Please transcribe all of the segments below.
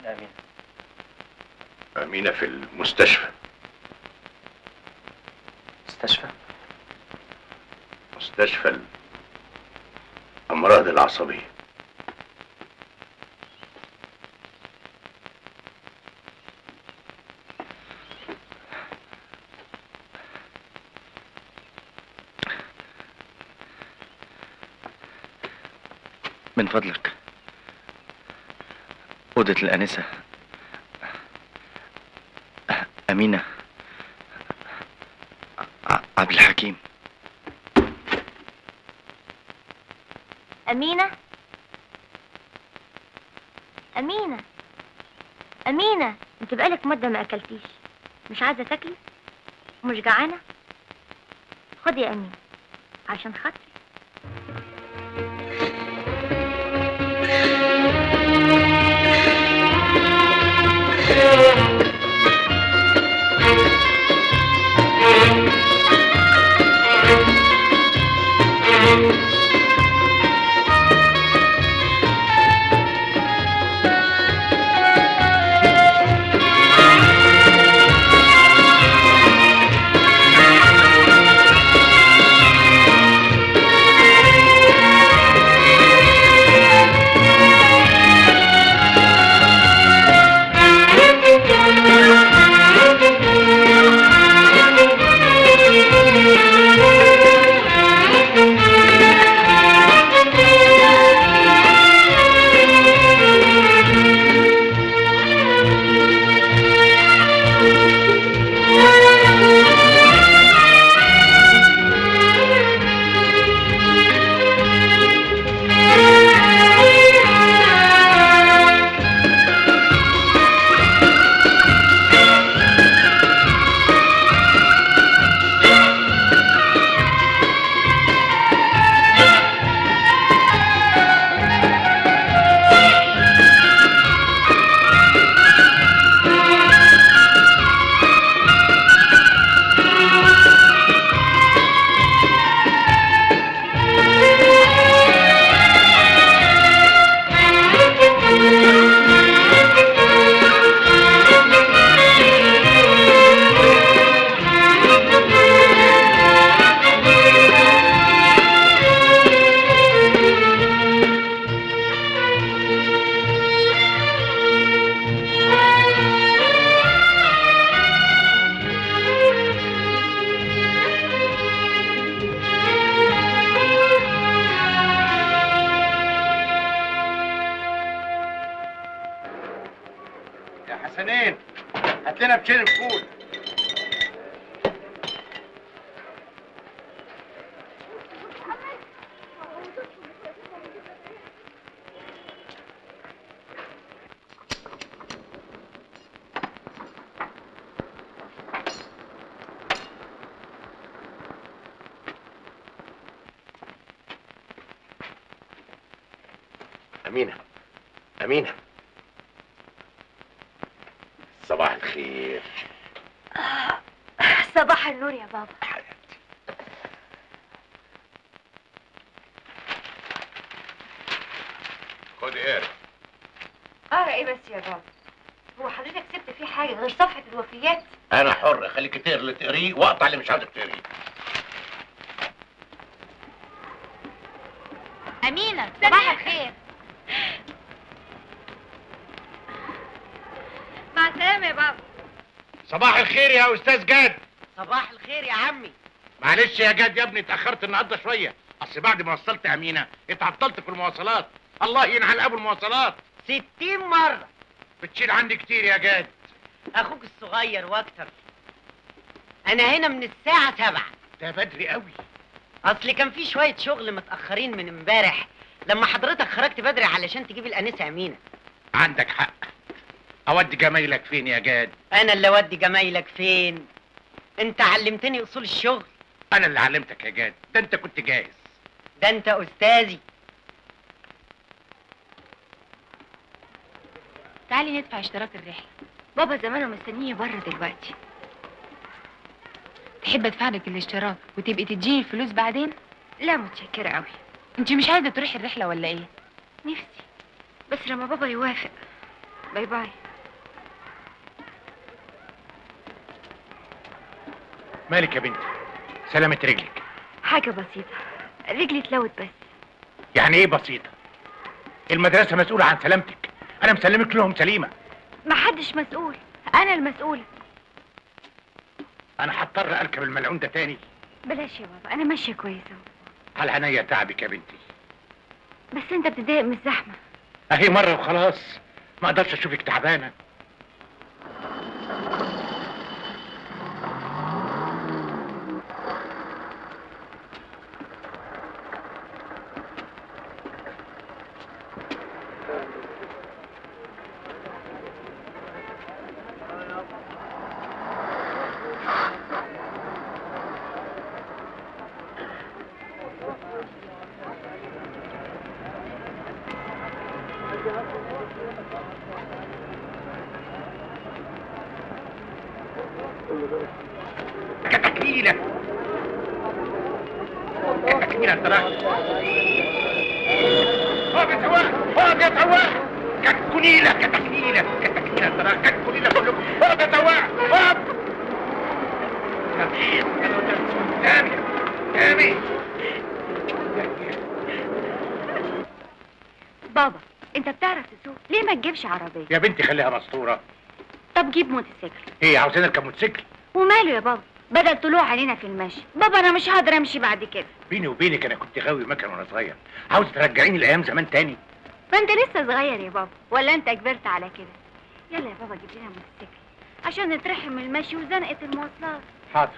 فين امينه أمينة في المستشفى مستشفى مستشفى الأمراض العصبية من فضلك أوضة الآنسة أمينة ع- عبد الحكيم أمينة أمينة أمينة أنت بقالك مدة ما أكلتيش مش عايزة تاكلي ومش جعانة خدي يا أمينة عشان خاطري يا حسنين هات لنا بشير الفول أمينة أمينة صباح الخير صباح النور يا بابا خد ايه اقرا ايه بس يا بابا هو حضرتك سبت فيه حاجه غير صفحه الوفيات انا حر خليك تقرا اللي تقريه واقطع اللي مش عاوزك تقريه امينه صباح الخير مع السلامه يا بابا صباح الخير يا استاذ جاد صباح الخير يا عمي معلش يا جاد يا ابني اتاخرت النهارده شويه اصل بعد ما وصلت امينه اتعطلت في المواصلات الله ينعل ابو المواصلات ستين مرة بتشيل عندي كتير يا جاد أخوك الصغير وأكتر أنا هنا من الساعة سبعة ده بدري قوي أصل كان في شوية شغل متأخرين من امبارح لما حضرتك خرجت بدري علشان تجيب الأنسة أمينة عندك حق اودي جمايلك فين يا جاد أنا اللي أودي جمايلك فين أنت علمتني أصول الشغل انا اللي علمتك يا جاد ده انت كنت جاهز ده أنت أستاذي تعالي ندفع اشتراك الرحلة بابا زمانه مستنيه بره دلوقتي تحب ادفع لك الاشتراك وتبقي تديني الفلوس بعدين لا متشكره قوي انت مش عايزة تروحي الرحلة ولا ايه نفسي بس لما بابا يوافق باي باي مالك يا بنتي سلامة رجلك حاجة بسيطة رجلي اتلوت بس يعني ايه بسيطة المدرسة مسؤولة عن سلامتك انا مسلمك لهم سليمة محدش مسؤول انا المسؤولة انا هضطر اركب الملعون ده تاني بلاش يا بابا انا ماشية كويسة على عينيا تعبك يا بنتي بس انت بتضايق من الزحمة اهي مرة وخلاص ما اقدرش اشوفك تعبانة كتكميلة كتكميلة ترى اقف يا سواق اقف يا سواق كتكنيلة كتكنيلة كتكنيلة ترى كتكنيلة كلكم اقف يا سواق اقف تامي تامي بابا انت بتعرف تسوق ليه ما تجيبش عربية يا بنتي خليها مسطورة طب جيب موتوسيكل ايه عاوزين اركب موتوسيكل وماله يا بابا بدل طلوع علينا في المشي بابا انا مش هقدر امشي بعد كده بيني وبينك انا كنت غاوي مكن وانا صغير عاوز ترجعيني لايام زمان تاني ما انت لسه صغير يا بابا ولا انت كبرت على كده يلا يا بابا جيب لنا موتوسيكل عشان نترحم من المشي وزنقة المواصلات حاضر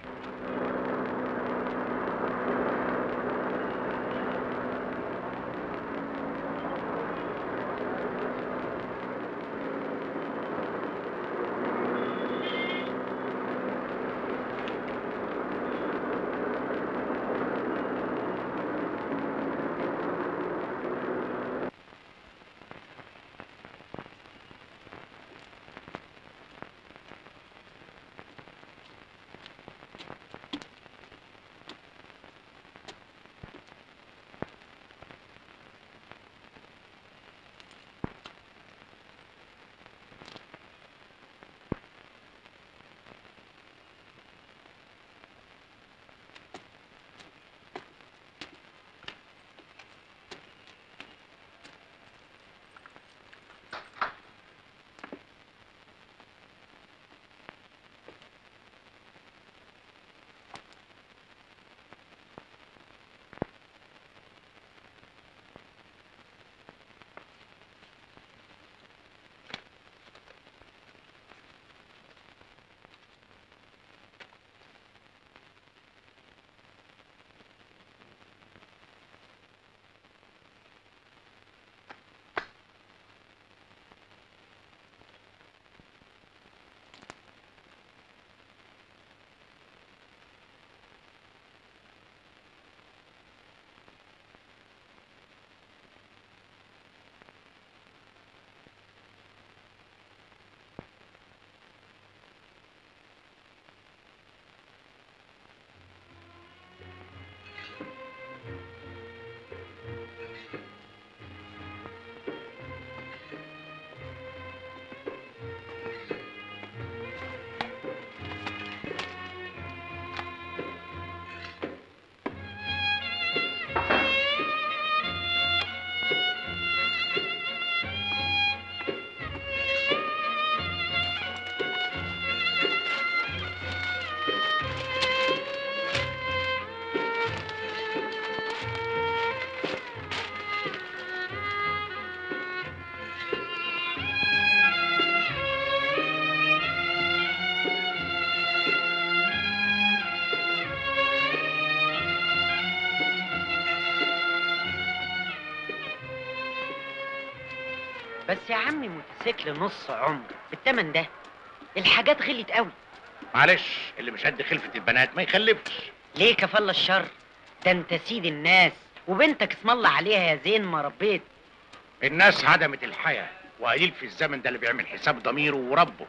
بس يا عمي موتوسيكل نص عمر بالتمن ده الحاجات غلت قوي معلش اللي مش قد خلفة البنات ما يخلفش ليه كفل الشر ده انت سيد الناس وبنتك اسم الله عليها يا زين ما ربيت الناس عدمت الحياة وقليل في الزمن ده اللي بيعمل حساب ضميره وربه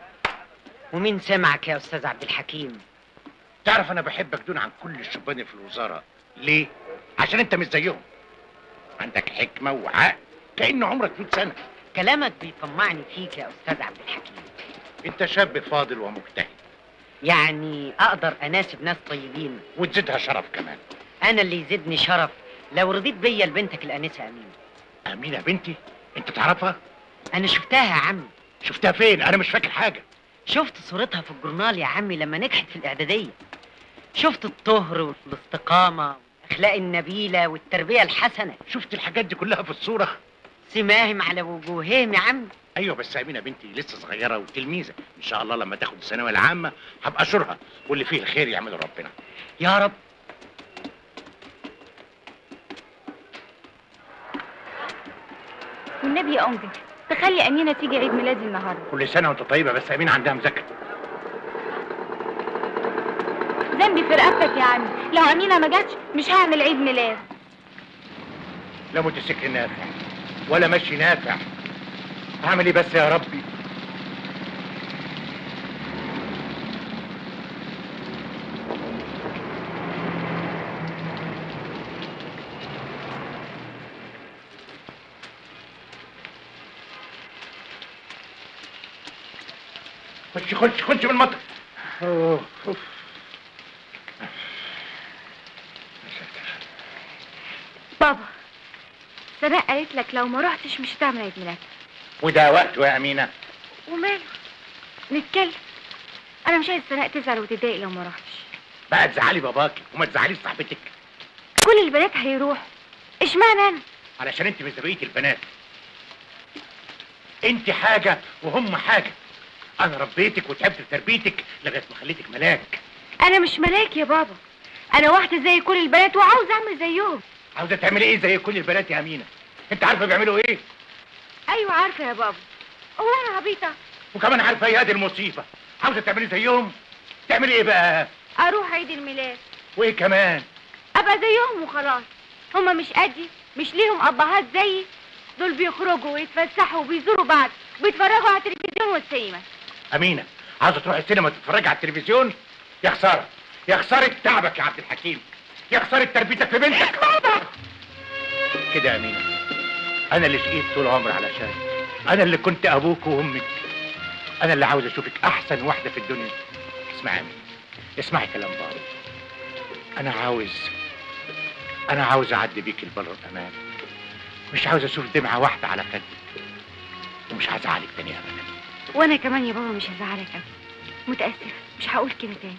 ومين سمعك يا استاذ عبد الحكيم تعرف انا بحبك دون عن كل الشبان في الوزارة ليه؟ عشان انت مش زيهم عندك حكمة وعقل كأن عمرك 100 سنة كلامك بيطمعني فيك يا استاذ عبد الحكيم انت شاب فاضل ومجتهد يعني اقدر اناسب ناس طيبين وتزيدها شرف كمان انا اللي يزيدني شرف لو رضيت بيا لبنتك الانسه امين امينه بنتي انت تعرفها انا شفتها يا عمي شفتها فين انا مش فاكر حاجه شفت صورتها في الجورنال يا عمي لما نجحت في الاعداديه شفت الطهر والاستقامه والاخلاق النبيله والتربيه الحسنه شفت الحاجات دي كلها في الصوره سماهم على وجوههم يا عمي ايوه بس امينه بنتي لسه صغيره وتلميذه ان شاء الله لما تاخد الثانويه العامه هبقى اشورها واللي فيه الخير يعمله ربنا يا رب والنبي يا أنجل تخلي أمينة تيجي عيد ميلادي النهاردة كل سنه وانت طيبه بس امينه عندها مذاكره ذنبي في رقبتك يا عمي لو أمينة ما جاتش مش هعمل عيد ميلاد لا موتوسيكل نافع ولا مشي نافع هعمل ايه بس يا ربي خش خش خش من المطر أوه، أوف. بابا سناء قالت لك لو ما رحتش مش هتعمل عيد ميلاد وده وقته يا امينه وماله نتكلم أنا مش عايز سناء تزعل وتتضايق لو ما رحتش بقى تزعلي باباكي وما تزعليش صاحبتك كل البنات هيروحوا اشمعنى أنا علشان انت مش بقيه البنات انت حاجه وهم حاجه انا ربيتك وتعبت في تربيتك لغايه ما خليتك ملاك أنا مش ملاك يا بابا أنا واحدة زي كل البنات وعاوزة أعمل زيهم عاوزه تعملي ايه زي كل البنات يا امينه انت عارفه بيعملوا ايه أيوة عارفة يا بابا هو أنا عبيطة وكمان عارفه ايه هذه المصيبه عاوزه تعملي زيهم تعملي ايه بقى أروح عيد الميلاد وايه كمان ابقى زيهم وخلاص هما مش قدي مش ليهم ابهات زيي دول بيخرجوا ويتفسحوا وبيزوروا بعض وبيتفرجوا على التلفزيون والسينما امينه عاوزه تروحي السينما تتفرجي على التلفزيون يا خساره يا خساره تعبك يا عبد الحكيم يا خساره تربيتك في بنتك بابا كده يا امينه انا اللي شقيت طول عمري علشان انا اللي كنت ابوك وامك انا اللي عاوز اشوفك احسن واحده في الدنيا اسمعي يا امينه اسمعي كلام بابا انا عاوز انا عاوز اعدي بيك البر الامان مش عاوز اشوف دمعه واحده على خدك ومش هزعلك تاني ابدا وانا كمان يا بابا مش هزعلك ابدا متاسف مش هقول كده تاني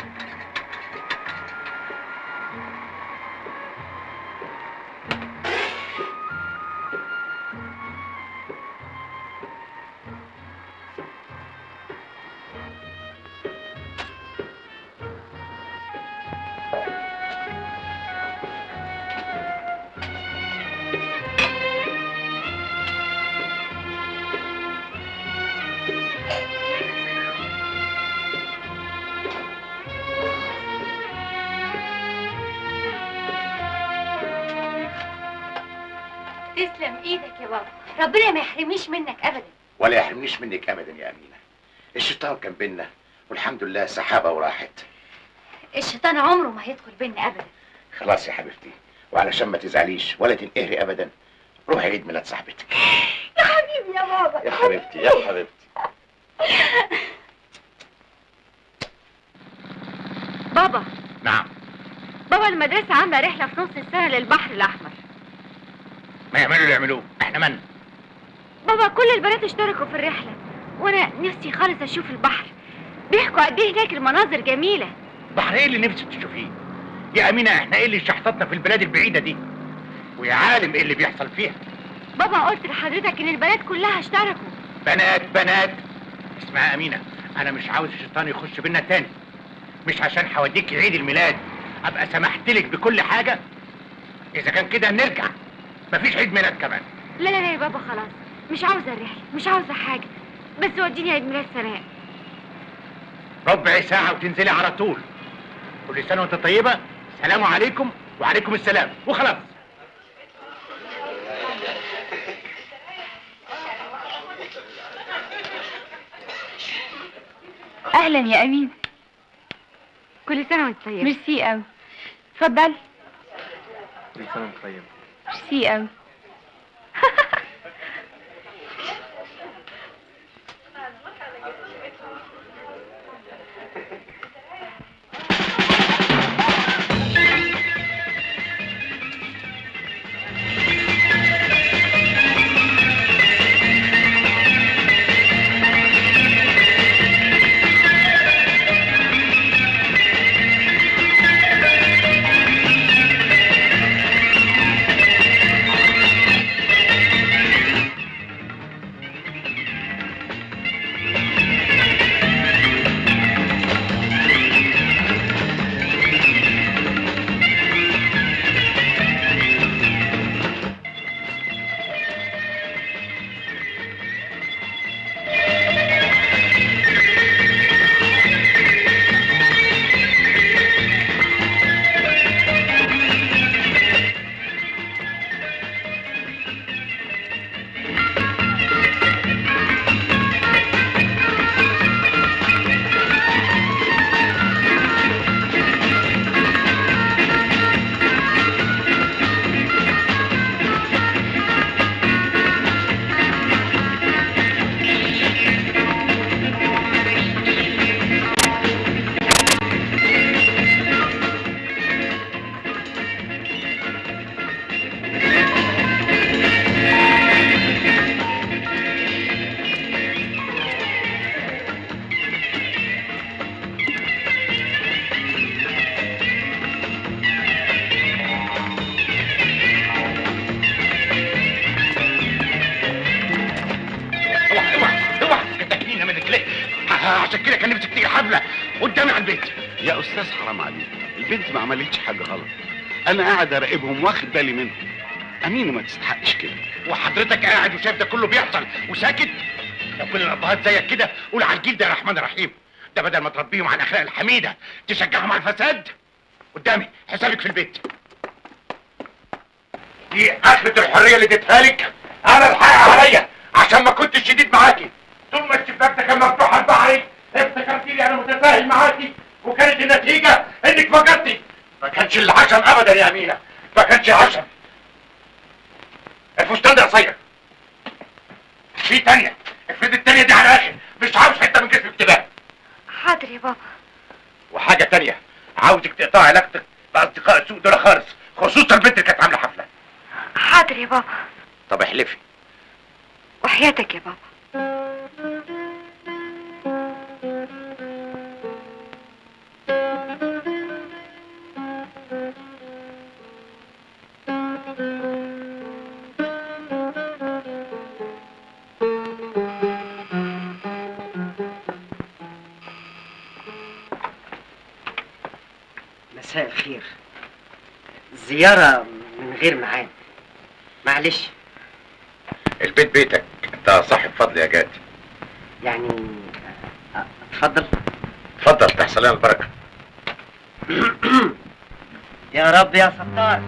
تسلم ايدك يا بابا ربنا ما يحرمنيش منك ابدا ولا يحرمنيش منك ابدا يا امينه الشيطان كان بينا والحمد لله سحابه وراحت الشيطان عمره ما هيدخل بينا ابدا خلاص يا حبيبتي وعلشان ما تزعليش ولا تنقهري ابدا روحي عيد ميلاد صاحبتك يا حبيبي يا بابا يا حبيبتي يا حبيبتي بابا نعم بابا المدرسة عاملة رحلة في نص السنة للبحر الأحمر ما يعملوا اللي يعملوه احنا من بابا كل البنات اشتركوا في الرحلة وأنا نفسي خالص أشوف البحر بيحكوا قد إيه هناك المناظر جميلة بحر ايه اللي نفسك تشوفيه يا امينه احنا ايه اللي شحطتنا في البلاد البعيده دي ويا عالم ايه اللي بيحصل فيها بابا قلت لحضرتك إن البنات كلها اشتركوا بنات بنات اسمعي يا امينه انا مش عاوز الشيطان يخش بينا تاني مش عشان هوديك عيد الميلاد ابقى سمحت لك بكل حاجه اذا كان كده نرجع مفيش عيد ميلاد كمان لا لا لا يا بابا خلاص مش عاوزة الرحلة مش عاوزة حاجة بس وديني عيد ميلاد سناء ربع ساعه وتنزلي على طول كل سنه وانت طيبه سلام عليكم وعليكم السلام وخلاص أهلا يا أمين كل سنة وأنت طيب ميرسي أوي اتفضل كل سنة وانت طيب ميرسي أوي عشان كده كان نفسك تيجي حفله قدامي على البيت يا استاذ حرام عليك البنت ما عملتش حاجه غلط انا قاعد اراقبهم واخد بالي منهم امينه ما تستحقش كده وحضرتك قاعد وشايف ده كله بيحصل وساكت لو كل الابهات زيك كده قول على الجيل ده يا رحمن الرحيم ده بدل ما تربيهم على الاخلاق الحميده تشجعهم على الفساد قدامي حسابك في البيت دي اخرة الحريه اللي اديتها لك انا الحق عليا عشان ما كنتش شديد معاكي طول ما الشباك ده كان مفتوح على البحري افتكرتيني انا متفاهم معاكي وكانت النتيجه انك فجرتي ما كانش العشم ابدا يا امينه ما كانش عشم الفستان ده قصير في تانية افرض التانية دي على الاخر مش عاوز حته من جسمك تبان حاضر يا بابا وحاجة تانية عاوزك تقطع علاقتك بأصدقاء السوق دول خالص خصوصا البنت اللي كانت عاملة حفلة حاضر يا بابا طب احلفي وحياتك يا بابا مساء الخير زيارة من غير ميعاد معلش البيت بيتك انت صاحب فضل يا جاد يعني آه، اتفضل اتفضل تحصل لنا البركة يا رب يا ستار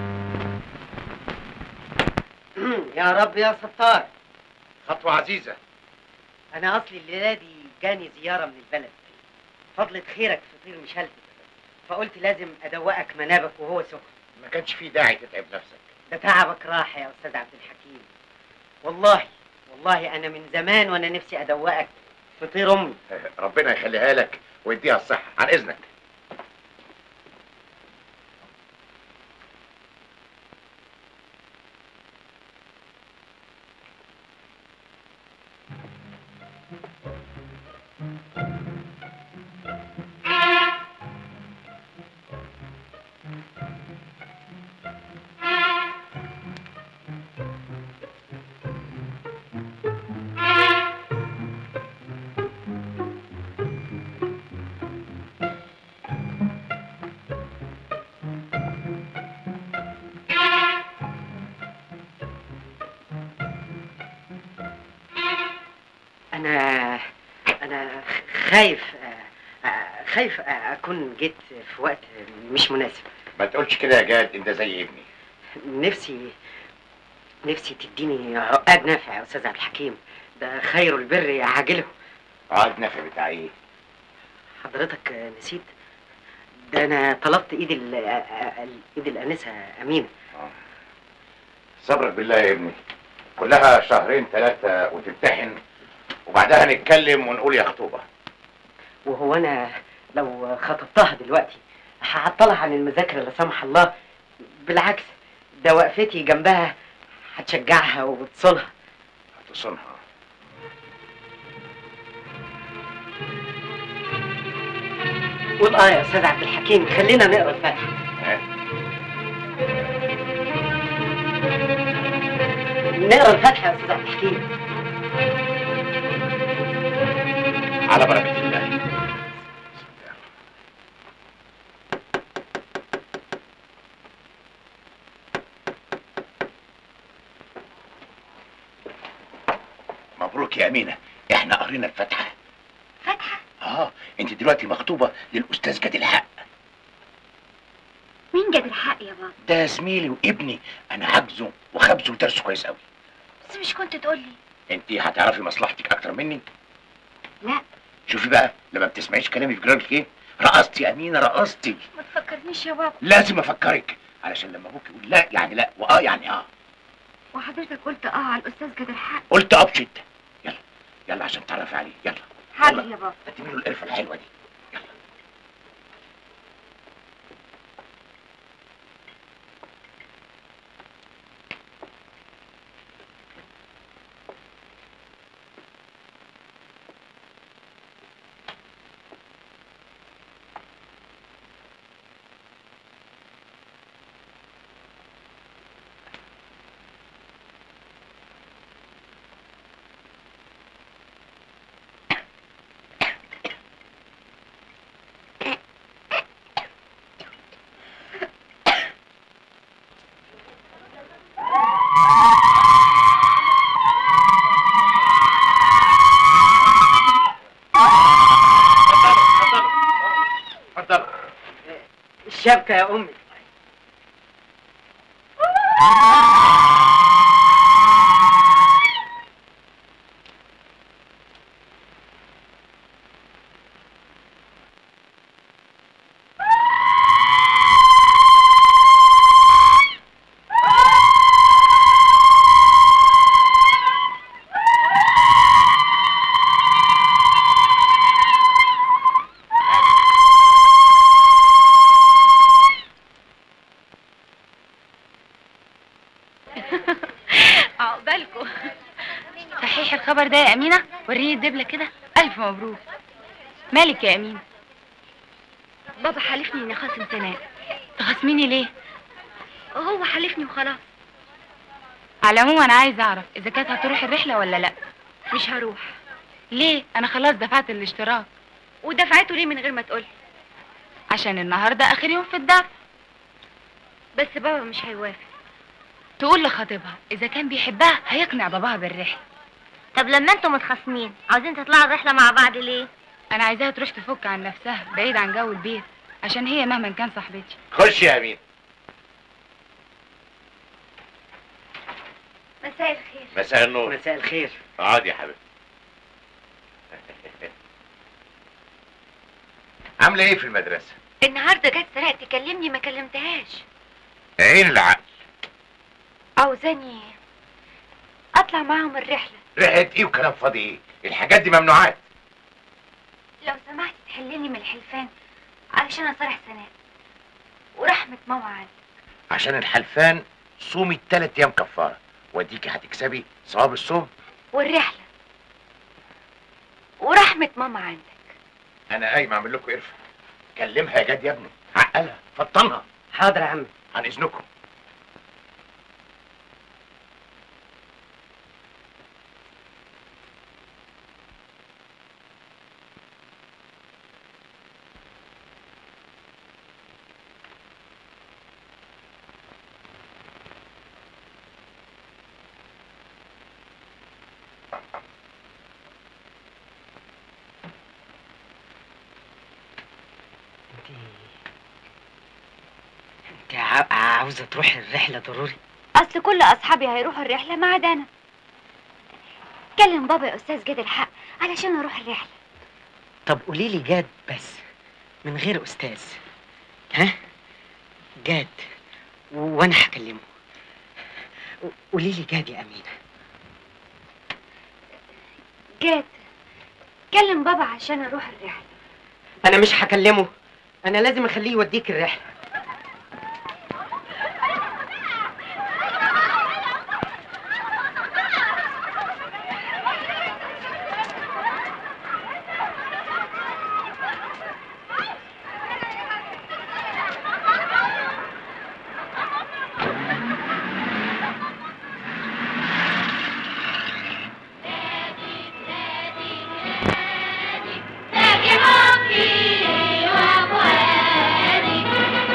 يا رب يا ستار خطوة عزيزة انا اصلي الليله دي جاني زياره من البلد فضلة خيرك فطير مشلتت فقلت لازم ادوقك منابك وهو سخن ما كانش في داعي تتعب نفسك ده تعبك راح يا استاذ عبد الحكيم والله والله انا من زمان وانا نفسي ادوقك فطير امي ربنا يخليها لك ويديها الصحة عن اذنك انا انا خايف آه، آه، خايف آه، اكون جيت في وقت مش مناسب ما تقولش كده يا جاد انت زي ابني نفسي نفسي تديني عقاد نافع يا استاذ عبد الحكيم ده خير البر عاجله عاد نافع بتاع ايه حضرتك آه، نسيت ده انا طلبت ايد ال- آه، آه، ايد الانسه امينه صبرك بالله يا ابني كلها شهرين ثلاثة وتمتحن وبعدها نتكلم ونقول يا خطوبة وهو انا لو خطبتها دلوقتي هعطلها عن المذاكره لا سمح الله بالعكس ده وقفتي جنبها هتشجعها وتصونها هتصونها قول اه يا استاذ عبد الحكيم خلينا نقرا الفاتحه ها؟ نقرا الفاتحه يا استاذ عبد الحكيم على بركة الله مبروك يا أمينة احنا قرينا الفاتحة فاتحة اه انت دلوقتي مخطوبة للأستاذ جاد الحق مين جاب الحق يا بابا ده زميلي وابني انا حاجزه وخبزه ودرسه كويس قوي بس مش كنت تقولي انت هتعرفي مصلحتك اكتر مني لا شوفي بقى لما بتسمعيش كلامي في جرالك ايه رقصتي يا امينه رقصتي ما تفكرنيش يا بابا لازم افكرك علشان لما ابوك يقول لا يعني لا واه يعني اه وحضرتك قلت اه على الاستاذ جاب الحق قلت اه بشده يلا يلا عشان تعرفي عليه يلا حاضر يلا. يا بابا قدمي له القرفه الحلوه دي يلا الشبكة يا أمي عقبالكم صحيح الخبر ده يا أمينة وريني الدبلة كده ألف مبروك مالك يا أمينة بابا حالفني إني خاصم سناء تخاصميني ليه؟ هو حالفني وخلاص على العموم أنا عايز أعرف إذا كانت هتروح الرحلة ولا لأ مش هروح ليه؟ أنا خلاص دفعت الاشتراك ودفعته ليه من غير ما تقولي؟ عشان النهاردة آخر يوم في الدفع بس بابا مش هيوافق تقول لخطيبها إذا كان بيحبها هيقنع باباها بالرحلة طب لما انتوا متخاصمين عاوزين تطلعوا الرحله مع بعض ليه أنا عايزاها تروح تفك عن نفسها بعيد عن جو البيت عشان هي مهما كان صاحبتي خش يا امين مساء الخير مساء النور مساء الخير اقعد يا حبيبي عامله ايه في المدرسه النهارده جت سراء تكلمني ما كلمتهاش عين العقل عاوزاني اطلع معاهم الرحله ريحه ايه وكلام فاضي ايه الحاجات دي ممنوعات لو سمحت تحلني من الحلفان علشان اصالح سناء ورحمه ماما عندي عشان الحلفان صومي التلات ايام كفاره واديكي هتكسبي ثواب الصوم والرحله ورحمه ماما عندك انا قايم اعمل لكم قرفه كلمها يا جد يا ابني عقلها فطنها حاضر يا عم عن اذنكم انت انت ع- عاوزة تروحي الرحلة ضروري اصل كل اصحابي هيروحوا الرحله ما عدا انا كلم بابا يا استاذ جاد الحق علشان اروح الرحله طب قولي لي جاد بس من غير أستاذ ها جاد و- وأنا هكلمه قولي لي جاد يا أمينة جاد كلم بابا عشان اروح الرحله أنا مش هكلمه أنا لازم أخليه يوديك الرحلة نادي حبي وأبوابي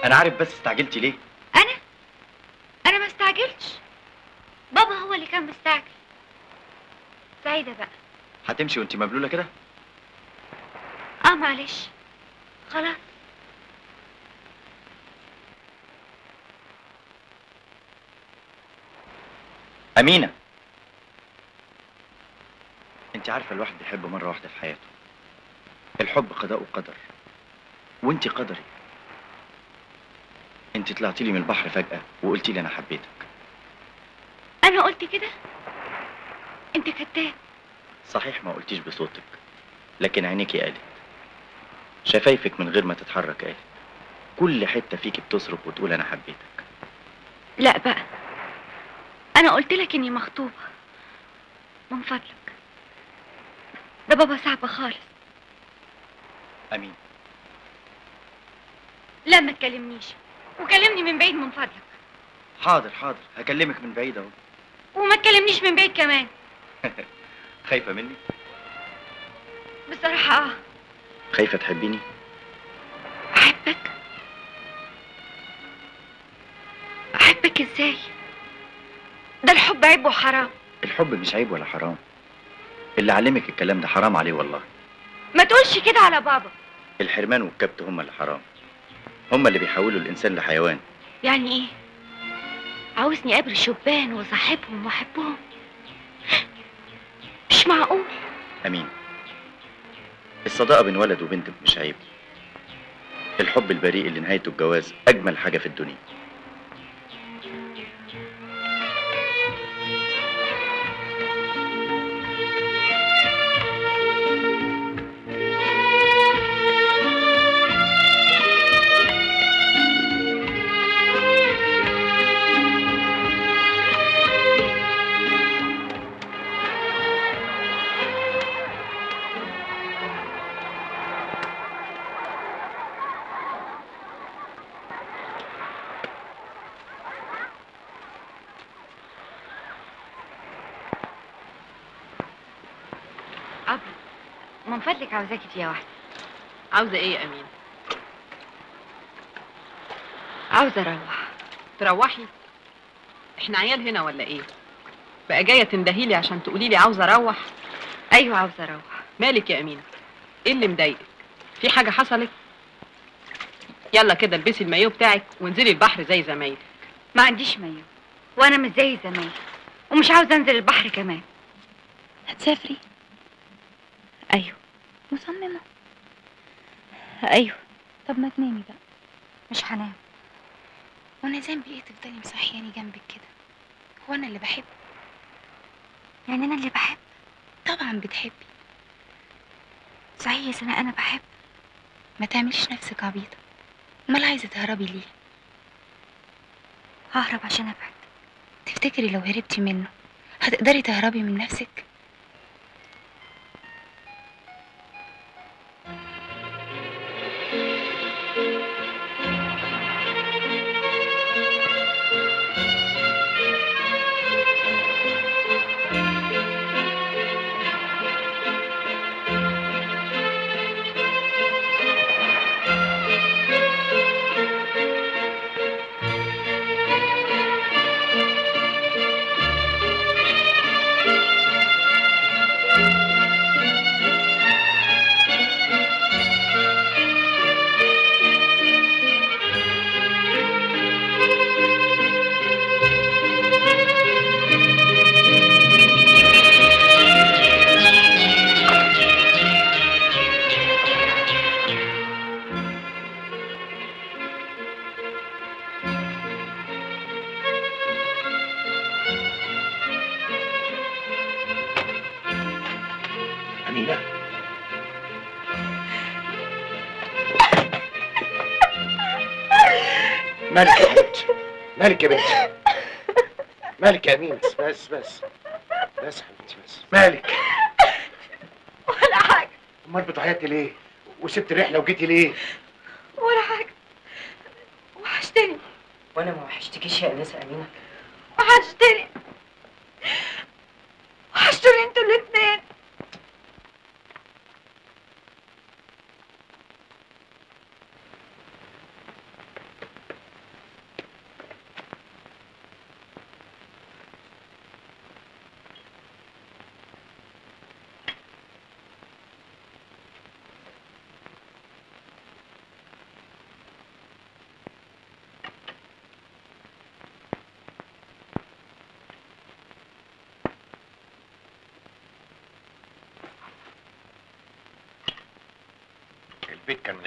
انا عارف بس استعجلتي ليه انا انا ما استعجلتش بابا هو اللي كان مستعجل سعيدة بقى هتمشي وانت مبلوله كده اه معلش خلاص امينه انت عارفه الواحد بيحب مره واحده في حياته الحب قضاء وقدر وانت قدري انت طلعتي لي من البحر فجاه وقلتي لي انا حبيتك انا قلت كده انت كذاب صحيح ما قلتيش بصوتك لكن عينيكي قالت شفايفك من غير ما تتحرك قالت كل حته فيكي بتصرخ وتقول انا حبيتك لا بقى انا قلت لك اني مخطوبة من فضلك ده بابا صعب خالص امين لا ما تكلمنيش وكلمني من بعيد من فضلك حاضر حاضر هكلمك من بعيد اهو وما تكلمنيش من بعيد كمان خايفه مني بصراحة اه خايفه تحبيني احبك احبك ازاي ده الحب عيب وحرام الحب مش عيب ولا حرام اللي علمك الكلام ده حرام عليه والله ما تقولش كده على بابا الحرمان والكبت هما اللي حرام هما اللي بيحولوا الانسان لحيوان يعني ايه عاوزني اقابل شبان وصاحبهم واحبهم مش معقول امين الصداقه بين ولد وبنت مش عيب الحب البريء اللي نهايته الجواز اجمل حاجه في الدنيا ابي من فضلك عاوزاكي فيها واحده عاوزة ايه يا امين عاوزه اروح تروحي احنا عيال هنا ولا ايه بقى جاية تندهيلي عشان تقولي لي عاوزة اروح ايوه عاوزه اروح مالك يا امينة ايه اللي مضايقك في حاجة حصلت يلا كده البسي المايو بتاعك وانزلي البحر زي زمايلك ما عنديش مايو وانا مش زي زمان ومش عاوزه انزل البحر كمان هتسافري ايوه مصممة ايوه طب ما تنامي بقى مش هنام وانا ذنبي ايه تفضلي مصحياني جنبك كده هو انا اللي بحب يعني انا اللي بحب طبعا بتحبي صحيح يا سناء انا بحب ما تعمليش نفسك عبيطة امال عايزة تهربي ليه ههرب عشان ابعد تفتكري لو هربتي منه هتقدري تهربي من نفسك أمينة مالك يا حبيبتي مالك يا بنتي مالك يا أمينة بس بس بس بس يا حبيبتي بس مالك ولا حاجه أمال بتعيطي ليه وسبت الرحلة وجيتي ليه ولا حاجه وحشتني وانا ما وحشتكيش يا انسه امينه وحشتني وحشتوني انتوا الاتنين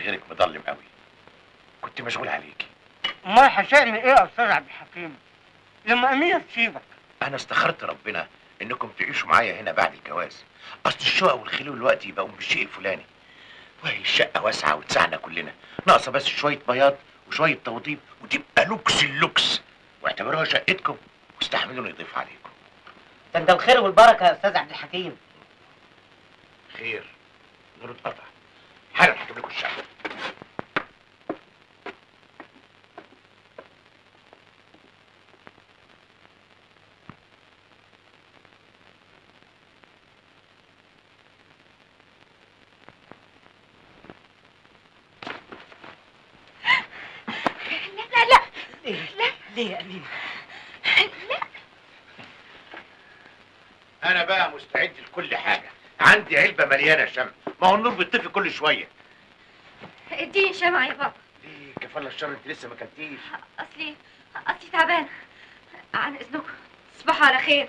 غيرك مظلم قوي كنت مشغول عليكي امال هشأني ايه يا استاذ عبد الحكيم لما امينه تسيبك انا استخرت ربنا انكم تعيشوا معايا هنا بعد الجواز اصل الشقق والخلو الوقت يبقوا بالشيء الفلاني وهي الشقه واسعه وتسعنا كلنا ناقصه بس شويه بياض وشويه توضيب وتبقى لوكس اللوكس واعتبروها شقتكم واستحملوا يضيف عليكم ده انت الخير والبركه يا استاذ عبد الحكيم خير نور اتقطع حالا هجيب لكم الشقه لا لا ليه لا ليه يا امينه انا بقى مستعد لكل حاجه عندي علبه مليانه شمع ما هو النور بيطفي كل شويه اديني شمعة يا بابا ليه كفاله الشر انت لسه ما كلتيش اصلي اصلي تعبانة عن اذنكم تصبحوا على خير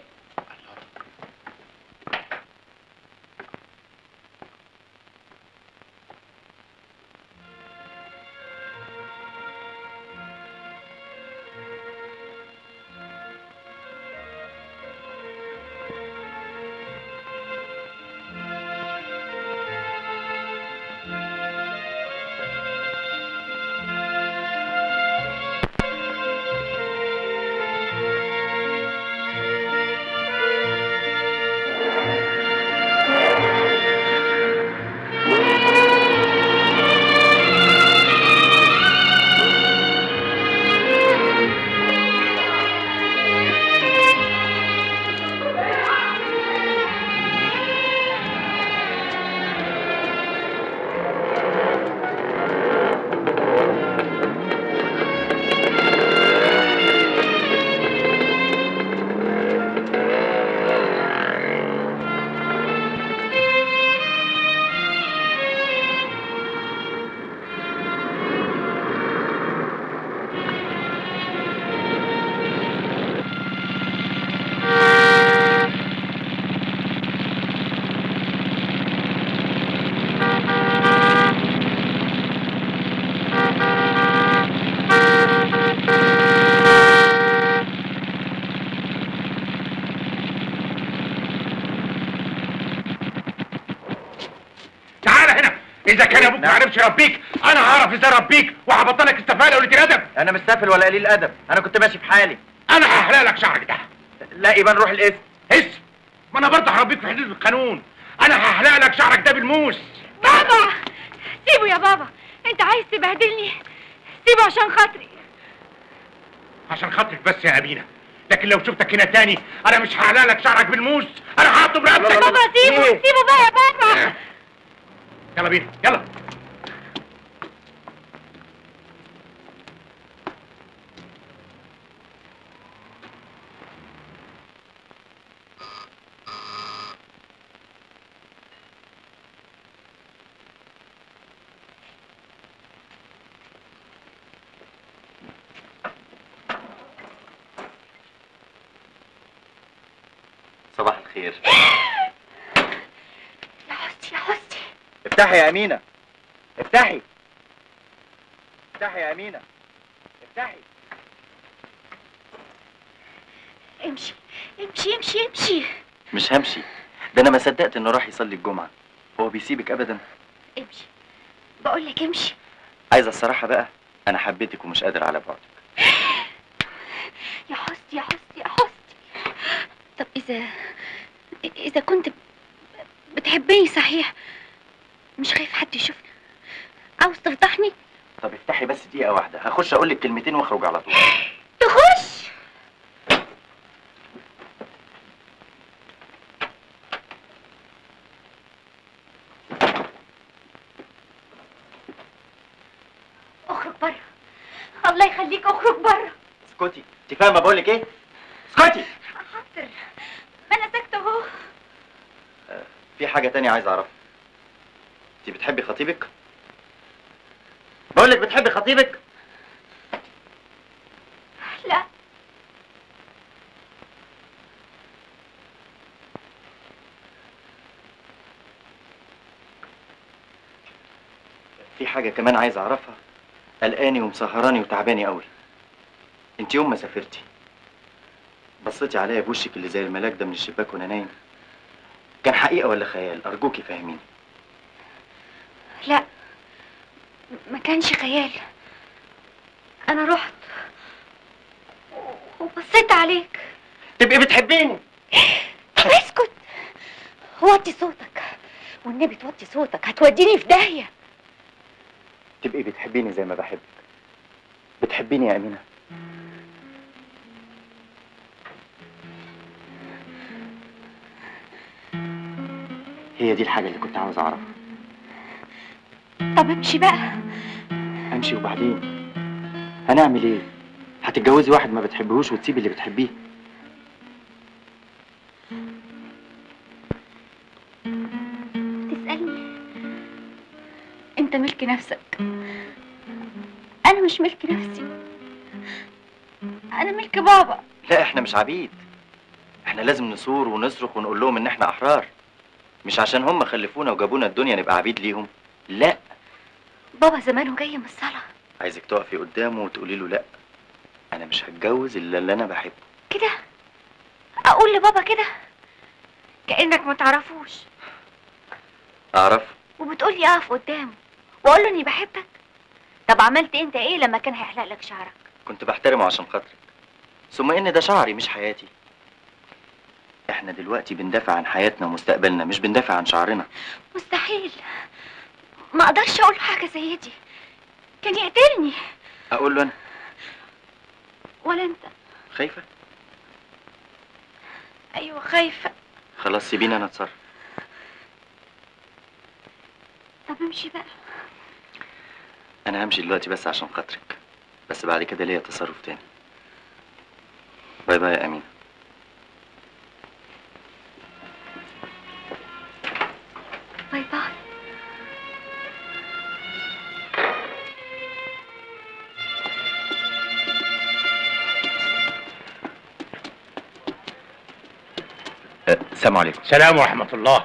تعال هنا اذا كان ابوك ما عرفش يربيك انا هعرف ازاي اربيك وهبطلك استفاله وقله الادب انا مش سافل ولا قليل ادب انا كنت ماشي في حالي انا هحلق لك شعرك ده لا يبقى نروح الاسم اسم ما انا برضه هربيك في حدود القانون انا هحلق لك شعرك ده بالموس بابا سيبه يا بابا انت عايز تبهدلني سيبه عشان خاطري عشان خاطرك بس يا امينه لكن لو شفتك هنا تاني انا مش هحلق لك شعرك بالموس انا هقطم رقبتك بابا سيبه سيبه بقى يا بابا يلا بينا يلا صباح الخير يا حستي يا حستي افتحي يا امينه افتحي افتحي يا امينه افتحي امشي امشي امشي امشي مش همشي ده انا ما صدقت انه راح يصلي الجمعه هو بيسيبك ابدا امشي بقول لك امشي عايزه الصراحه بقى انا حبيتك ومش قادر على بعدك يا حستي يا حستي يا حستي طب اذا اذا كنت بتحبني صحيح مش خايف حد يشوفنا عاوز تفضحني طب افتحي بس دقيقه واحده هخش اقول لك كلمتين واخرج على طول تخش اخرج بره الله يخليك اخرج بره اسكتي انت فاهمه بقول لك ايه اسكتي حاضر ما انا ساكته اهو في حاجه تانية عايز اعرفها انت بتحبي خطيبك بقول لك بتحبي خطيبك لا في في حاجة كمان عايز أعرفها قلقاني ومسهراني وتعباني قوي انت يوم ما سافرتي بصيتي عليا بوشك اللي زي الملاك ده من الشباك وانا نايم كان حقيقة ولا خيال أرجوكي فهميني لا ما كانش خيال انا رحت وبصيت عليك تبقي بتحبيني طب اسكت وطي صوتك والنبي توطي صوتك هتوديني في داهية تبقي بتحبيني زي ما بحبك بتحبيني يا أمينة هي دي الحاجة اللي كنت عاوز أعرفها طب امشي بقى أمشي وبعدين هنعمل إيه؟ هتتجوزي واحد ما بتحبهوش وتسيبي اللي بتحبيه تسألني انت ملك نفسك انا مش ملك نفسي انا ملك بابا لا احنا مش عبيد احنا لازم نصور ونصرخ ونقول لهم ان احنا احرار مش عشان هم خلفونا وجابونا الدنيا نبقى عبيد ليهم لا بابا زمانه جاي من الصلاة عايزك تقفي قدامه وتقولي له لا انا مش هتجوز الا اللي انا بحبه كده اقول لبابا كده كأنك ما تعرفوش اعرف وبتقولي اقف قدامه واقول له اني بحبك طب عملت انت ايه لما كان هيحلق لك شعرك كنت بحترمه عشان خاطرك ثم ان ده شعري مش حياتي احنا دلوقتي بندافع عن حياتنا ومستقبلنا مش بندافع عن شعرنا مستحيل ما اقدرش اقول له حاجه زي دي كان يقتلني اقول له انا ولا انت خايفه ايوه خايفه خلاص سيبيني انا اتصرف طب امشي بقى انا همشي دلوقتي بس عشان خاطرك بس بعد كده ليا تصرف تاني باي باي يا امين باي باي أه، السلام عليكم سلام ورحمة الله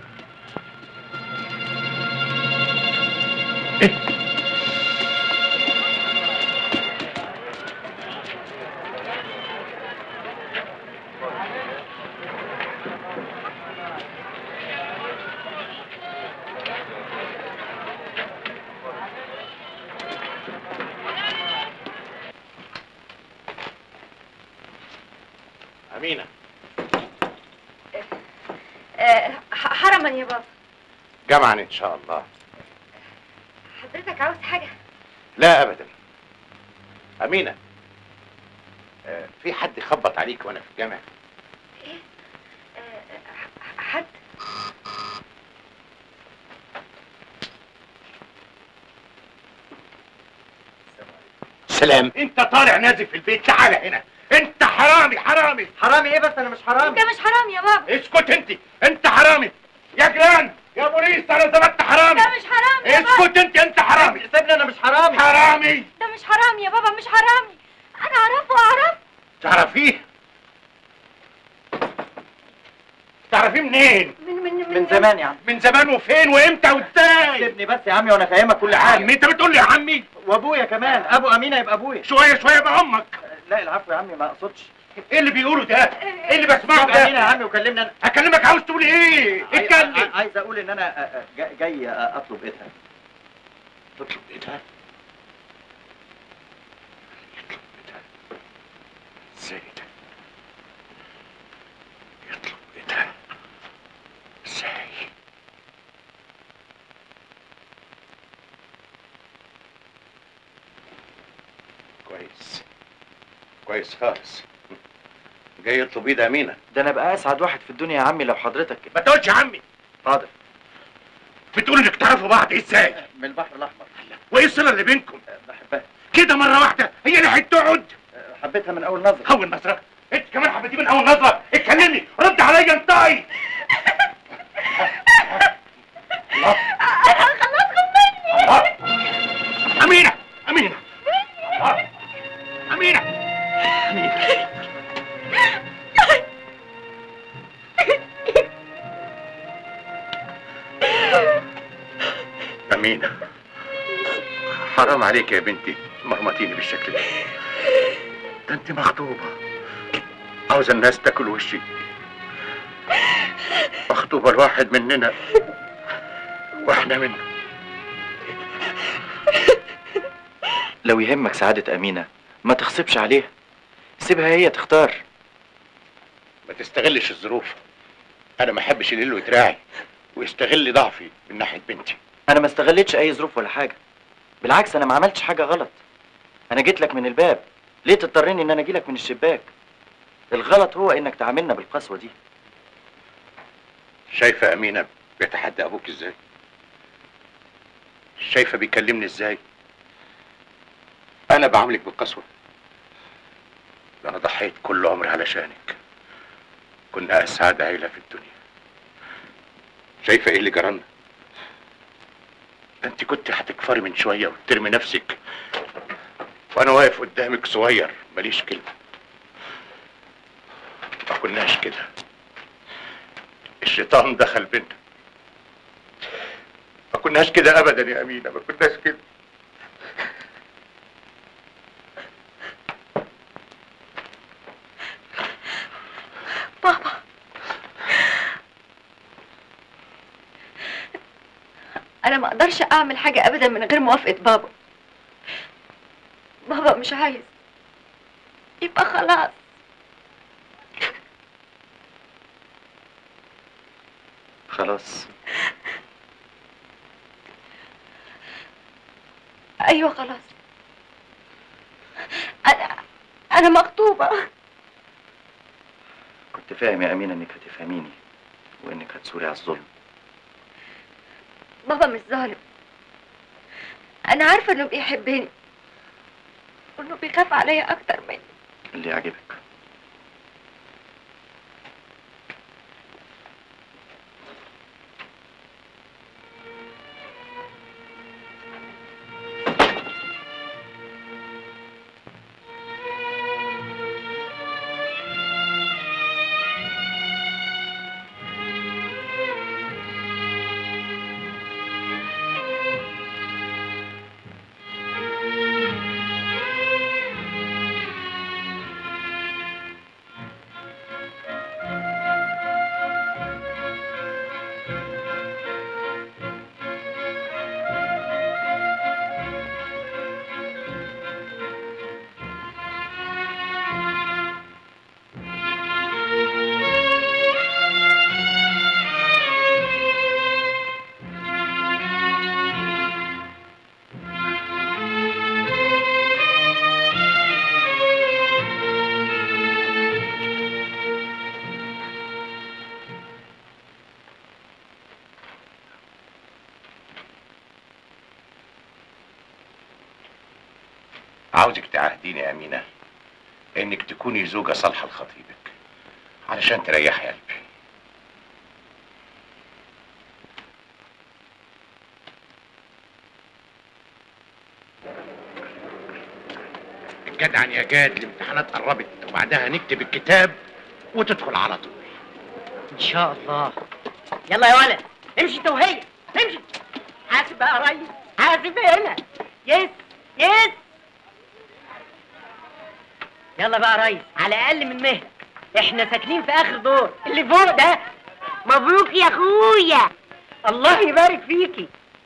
أمينة أه حرما يا بابا جمعا إن شاء الله حضرتك عاوز حاجه لا أبدا أمينة آه، في حد خبط عليك وأنا في الجامع حد سلام أنت طالع نازل في البيت تعال هنا أنت حرامي حرامي حرامي ايه بس انا مش حرامي انت مش حرام يا بابا اسكت أنت أنت حرامي يا جيران يا بوليس أنا ثبت حرامي ده مش حرام يا بابا اسكت أنت أنت حرامي سيبني انا مش حرامي حرامي ده مش حرام يا بابا مش حرامي انا اعرفه اعرف تعرفيه تعرفيه منين من من من, من زمان يا عم من زمان وفين وامتى وازاي سيبني بس يا عمي وانا فاهمك كل يا حاجه عمي انت بتقول لي يا عمي وابويا كمان ابو امينه يبقى ابويا شويه شويه بقى امك لا العفو يا عمي ما اقصدش ايه اللي بيقوله ده ايه اللي بسمعه شوف امينه يا ده عمي وكلمني انا هكلمك عاوز تقول ايه عاي- اتكلم عاي- عايز اقول ان انا آه، آه، جا- جاي آه، اطلب ايدها تطلب ايه ده يطلب ايه ده ازاي ده يطلب ايه ده ازاي كويس كويس خالص جاي يطلب ايد امينه ده انا ابقى اسعد واحد في الدنيا يا عمي لو حضرتك ما تقولش يا عمي حاضر بتقول انك تعرفوا بعض ازاي من البحر الاحمر وايه الصله اللي بينكم آه، بحبها كده مره واحده هي اللي هتقعد آه، حبيتها من اول نظره اول نظره انت كمان حبيتيه من اول نظره اتكلمي رد عليا انطقي الله خلصكم مني الله امينه امينه الله. امينه امينه امينه حرام عليك يا بنتي مرمطيني بالشكل ده ده انت مخطوبة عاوزة الناس تاكل وشي مخطوبة الواحد مننا واحنا منه لو يهمك سعادة أمينة ما تغصبش عليها سيبها هي تختار ما تستغلش الظروف انا ما احبش اللي له يتراعي ويستغل ضعفي من ناحية بنتي أنا ما استغلتش أي ظروف ولا حاجة بالعكس أنا ما عملتش حاجة غلط أنا جيت لك من الباب ليه تضطرني إن أنا أجي لك من الشباك الغلط هو إنك تعاملنا بالقسوة دي شايفة أمينة بيتحدى أبوك إزاي؟ شايفة بيكلمني إزاي؟ أنا بعاملك بالقسوة ده أنا ضحيت كل عمري علشانك كنا أسعد عيلة في الدنيا شايفة إيه اللي جرالنا؟ ده أنت كنت هتكفري من شوية وترمي نفسك وأنا واقف قدامك صغير ماليش كلمة ما كناش كده الشيطان دخل بينا ما كناش كده ابدا يا امينه ما كناش كده بابا انا ما اقدرش اعمل حاجه ابدا من غير موافقه بابا بابا مش عايز يبقى خلاص خلاص ايوه خلاص انا انا مخطوبه كنت فاهم يا أمينة إنك هتفهميني وإنك هتثوري على الظلم بابا مش ظالم انا عارفه انه بيحبني وانه بيخاف عليا اكتر مني اللي يعجبك عاوزك تعهديني يا امينه انك تكوني زوجه صالحه لخطيبك علشان تريحي قلبي الجدع يا جاد الامتحانات قربت وبعدها نكتب الكتاب وتدخل على طول ان شاء الله يلا يا ولد امشي انت وهي امشي حاسب بقى يا ريس حاسب هنا يس يس يلا بقى يا ريس على اقل من مهلك احنا ساكنين في اخر دور اللي فوق ده مبروك يا اخويا الله يبارك فيكي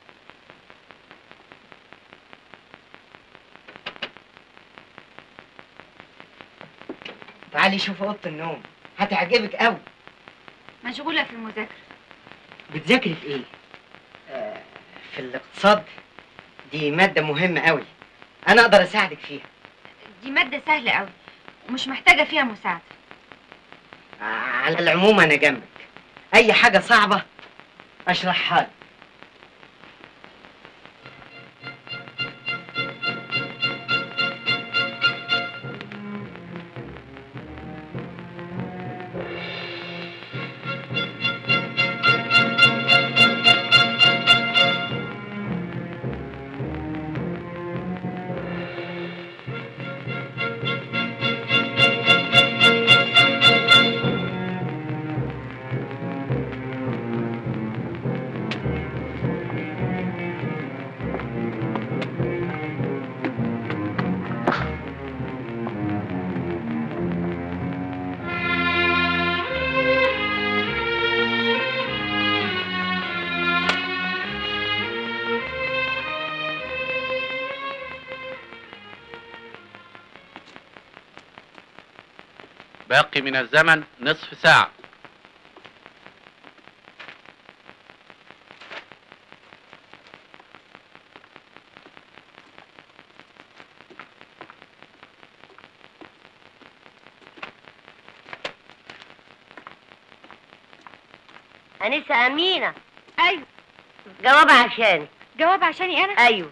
تعالي شوفي اوضه النوم هتعجبك قوي مشغولة في المذاكرة بتذاكري في ايه آه في الاقتصاد دي ماده مهمه قوي انا اقدر اساعدك فيها دي مادة سهلة قوي ومش محتاجة فيها مساعدة على العموم انا جنبك اي حاجه صعبه اشرحها لك باقي من الزمن نصف ساعة أنسة أمينة أيوة جواب عشاني جواب عشاني انا أيوة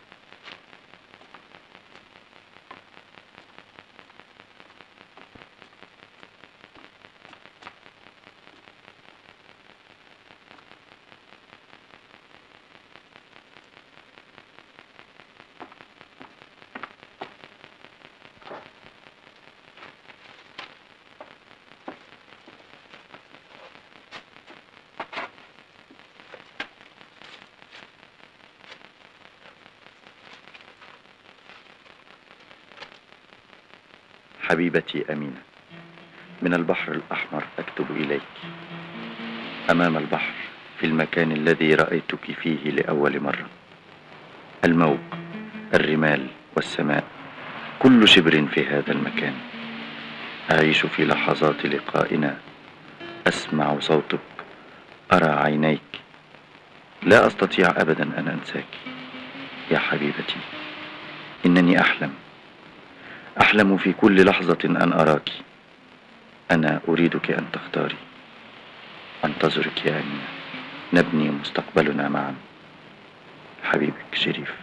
حبيبتي أمينة من البحر الأحمر أكتب إليك أمام البحر في المكان الذي رأيتك فيه لأول مرة الموج الرمال والسماء كل شبر في هذا المكان أعيش في لحظات لقائنا أسمع صوتك أرى عينيك لا أستطيع أبدا أن أنساك يا حبيبتي إنني أحلم أحلم في كل لحظة أن أراك أنا أريدك أن تختاري أنتظرك يا أمينة نبني مستقبلنا معا حبيبك شريف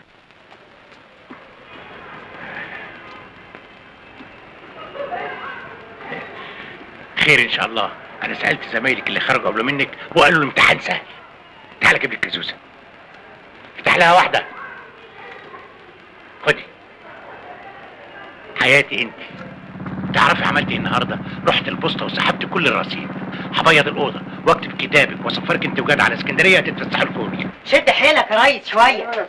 خير ان شاء الله انا سالت زمايلك اللي خرجوا قبل منك وقالوا الامتحان سهل تعالى اجيب لك كازوزه افتح لها واحده خدي حياتي انت تعرفي عملت ايه النهارده رحت البوسطه وسحبت كل الرصيد هبيض الاوضه واكتب كتابك واسفرك انت وجاد على اسكندريه تتفسحوا الفول شد حيلك يا ريس شويه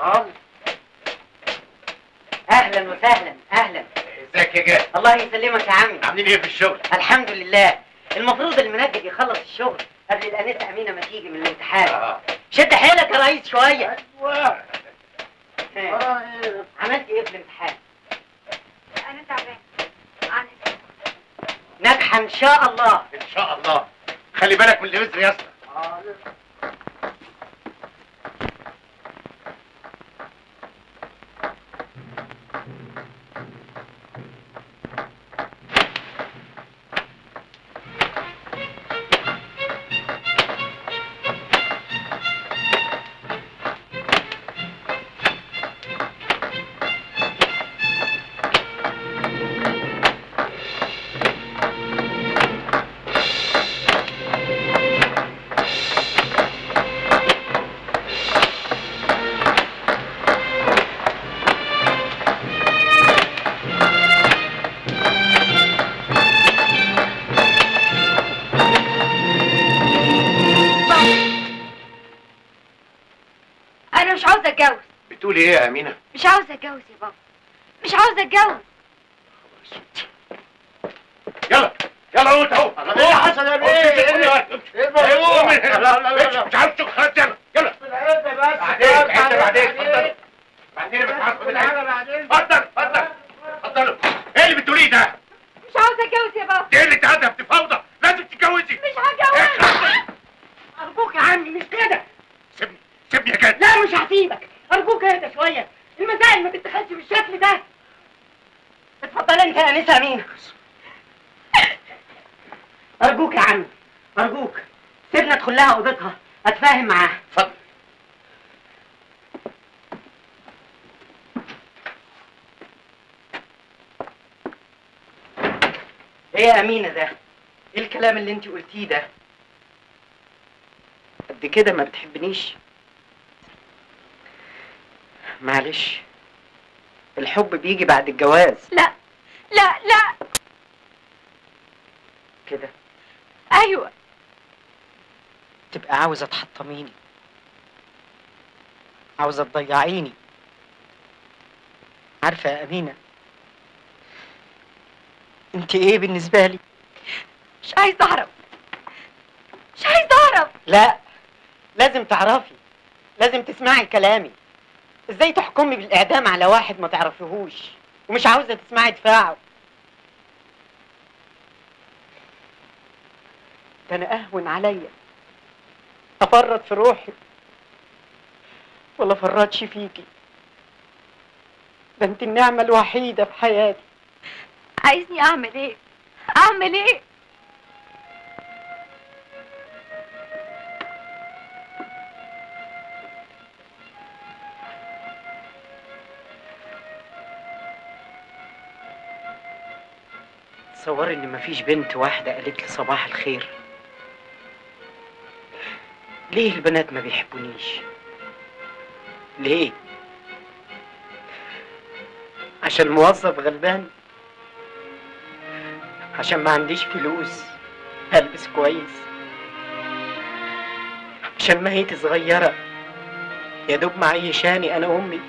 اهلا وسهلا اهلا ازيك يا جاد الله يسلمك يا عمي عاملين ايه في الشغل الحمد لله المفروض المنجد يخلص الشغل قبل الانسه امينه ما تيجي من الامتحان شد حيلك يا ريس شويه عملت ايه في الامتحان انا تعبان ناجحه ان شاء الله ان شاء الله خلي بالك من الوزر يا اسطى انا مش عاوزه اتجوز بتقولي ايه يا امينه مش عاوزه اتجوز يا بابا مش عاوزه اتجوز يلا يلا قوم اهو ايه اللي حصل يا بيه؟ ايه اللي- ايه مش عاوز تشوف خلاص يلا يلا بعدين بعدين بعدين اتفضل بعدين بس هاخد العين. اتفضل اتفضل اتفضلوا ايه اللي بتقوليه ده؟ مش عاوزه اتجوز يا بابا دي اللي هدف دي فوضى لازم تتجوزي مش هتجوز ارجوك يا عمي مش كده سيبني سيبني يا جد لا مش هسيبك ارجوك اهدى شويه المسائل ما تتخذش بالشكل ده اتفضل انت يا انسه امينه ارجوك يا عمي ارجوك سيبنا ادخل لها اوضتها اتفاهم معاها اتفضل ايه يا امينه ده ايه الكلام اللي انت قلتيه ده قد كده ما بتحبنيش معلش الحب بيجي بعد الجواز لا لا لا كده ايوه تبقى عاوزه تحطميني عاوزه تضيعيني عارفه يا امينه انت ايه بالنسبه لي مش عايزه اعرف مش عايزه اعرف لا لازم تعرفي لازم تسمعي كلامي ازاي تحكمي بالاعدام على واحد ما تعرفيهوش ومش عاوزه تسمعي دفاعه ده انا اهون عليا افرط في روحي ولا فرطش فيكي ده انت النعمة الوحيدة في حياتي عايزني اعمل ايه اعمل ايه تصوري ان مفيش بنت واحدة قالت لي صباح الخير ليه البنات ما بيحبونيش ليه عشان موظف غلبان عشان ما عنديش فلوس هلبس كويس عشان مهيتي صغيرة يا دوب معيشاني انا وامي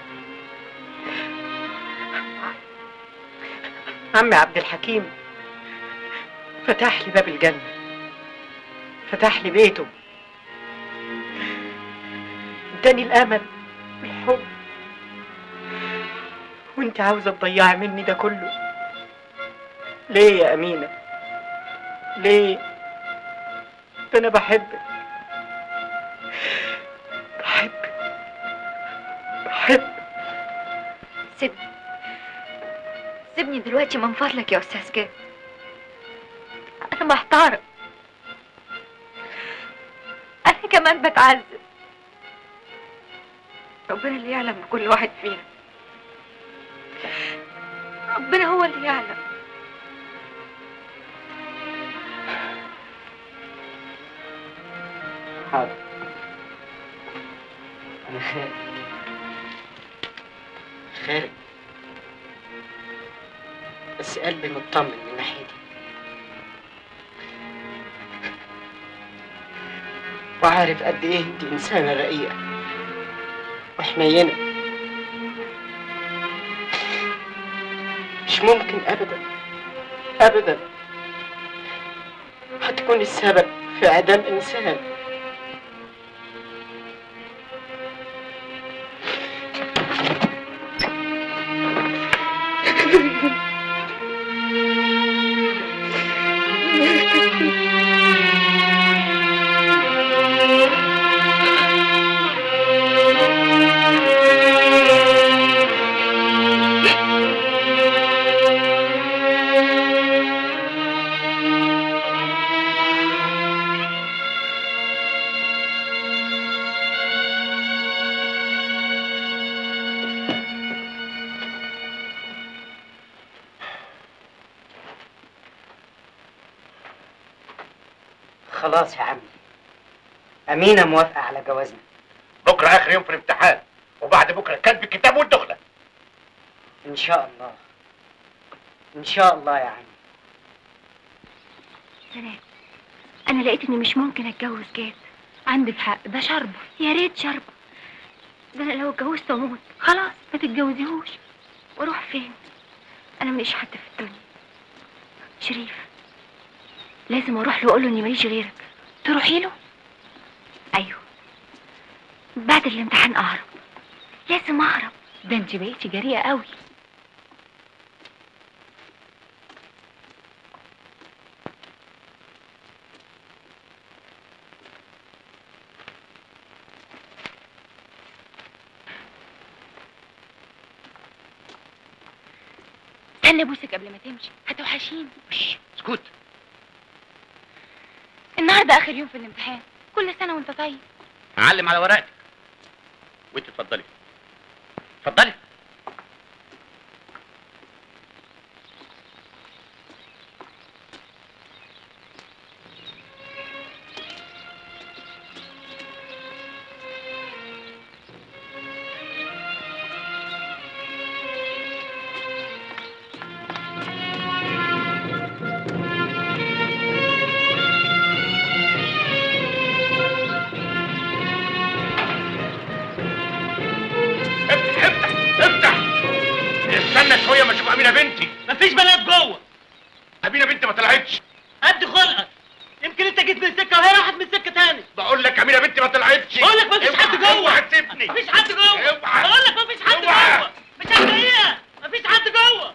عمي عبد الحكيم فتح لي باب الجنة فتح لي بيته اداني الامل والحب وانت عاوزة تضيعي مني ده كله ليه يا أمينة ليه ده أنا بحبك بحبك بحبك سيبني سيبني دلوقتي من فضلك يا استاذ جاد انا محتارة انا كمان بتعذب ربنا اللي يعلم بكل واحد فينا ربنا هو اللي يعلم حاضر أنا خارج خارج بس قلبي مطمن من ناحيتي وعارف قد ايه انت انسانة رقيقة وحنينة مش ممكن ابدا ابدا هتكون السبب في اعدام انسان خلاص يا عمي أمينة موافقة على جوازنا بكره اخر يوم في الامتحان وبعد بكره كاتب الكتاب والدخله إن شاء الله إن شاء الله يا عمي سلام انا لقيت اني مش ممكن اتجوز جاد عندك حق ده شربة يا ريت شربة ده انا لو اتجوزت اموت خلاص ما تتجوزيهوش واروح فين انا ماليش حد في الدنيا شريف لازم اروح له اقول له اني ماليش غيرك تروحي له ايوه بعد الامتحان اهرب لازم اهرب ده انت بقيتي جريئة قوي استنى ابوسك قبل ما تمشي هتوحشيني اسكت النهارده اخر يوم في الامتحان كل سنة وانت طيب علم على ورقتك وانت اتفضلي اتفضلي افتح افتح افتح استنى شويه ما اشوف امينه بنتي مفيش بنات جوه امينه بنتي ما طلعتش قد خلقك يمكن انت جيت من سكه وهي راحت من سكه تاني بقول لك امينه بنتي ما طلعتش بقول لك مفيش اوعى- حد جوه اوعى تسيبني مفيش حد جوه اوعى. بقول لك مفيش حد اوعى. جوه مش هتلاقيها مفيش حد جوه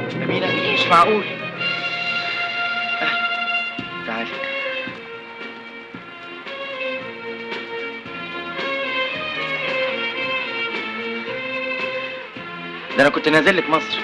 أمينة مش معقول تعالي ده أنا كنت نازل لك مصر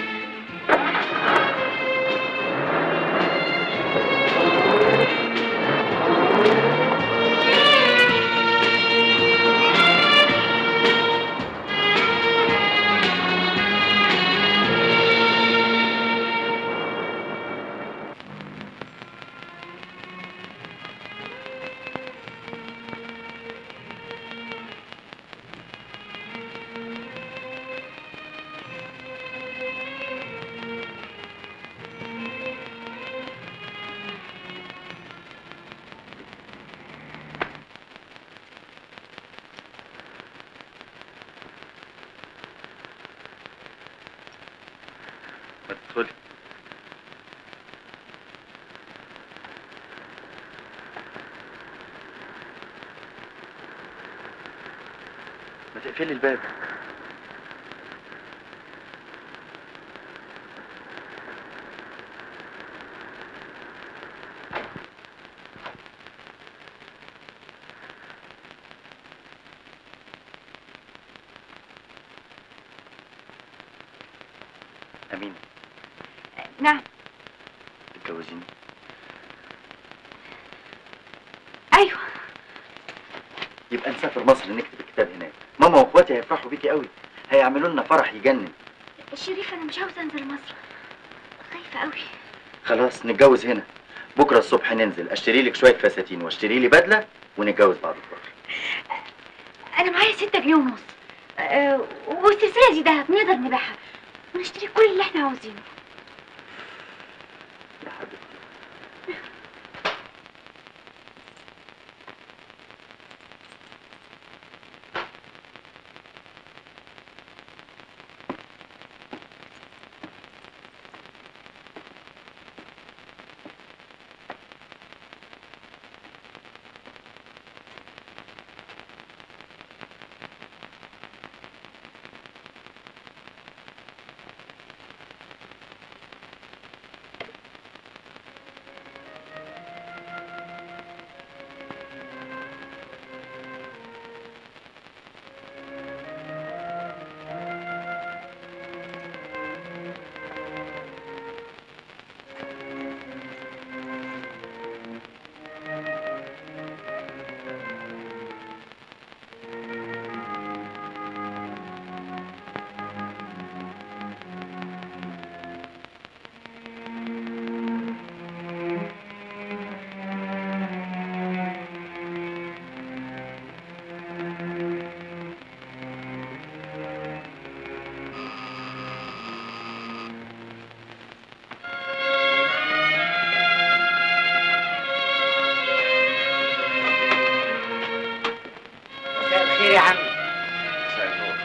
ما تدخلي ما تقفلي الباب أمين نعم تتجوزيني ايوه يبقى نسافر مصر نكتب الكتاب هناك ماما واخواتي هيفرحوا بيكي قوي هيعملوا لنا فرح يجنن شريف انا مش عاوزه انزل مصر خايفه قوي خلاص نتجوز هنا بكره الصبح ننزل اشتري لك شويه فساتين واشتري لي بدله ونتجوز بعد الظهر انا معايا ستة جنيه ونص أه والسلسله دي دهب نقدر نبيعها ونشتري كل اللي احنا عاوزينه يا حبيبتي مساء الخير يا عمي مساء النور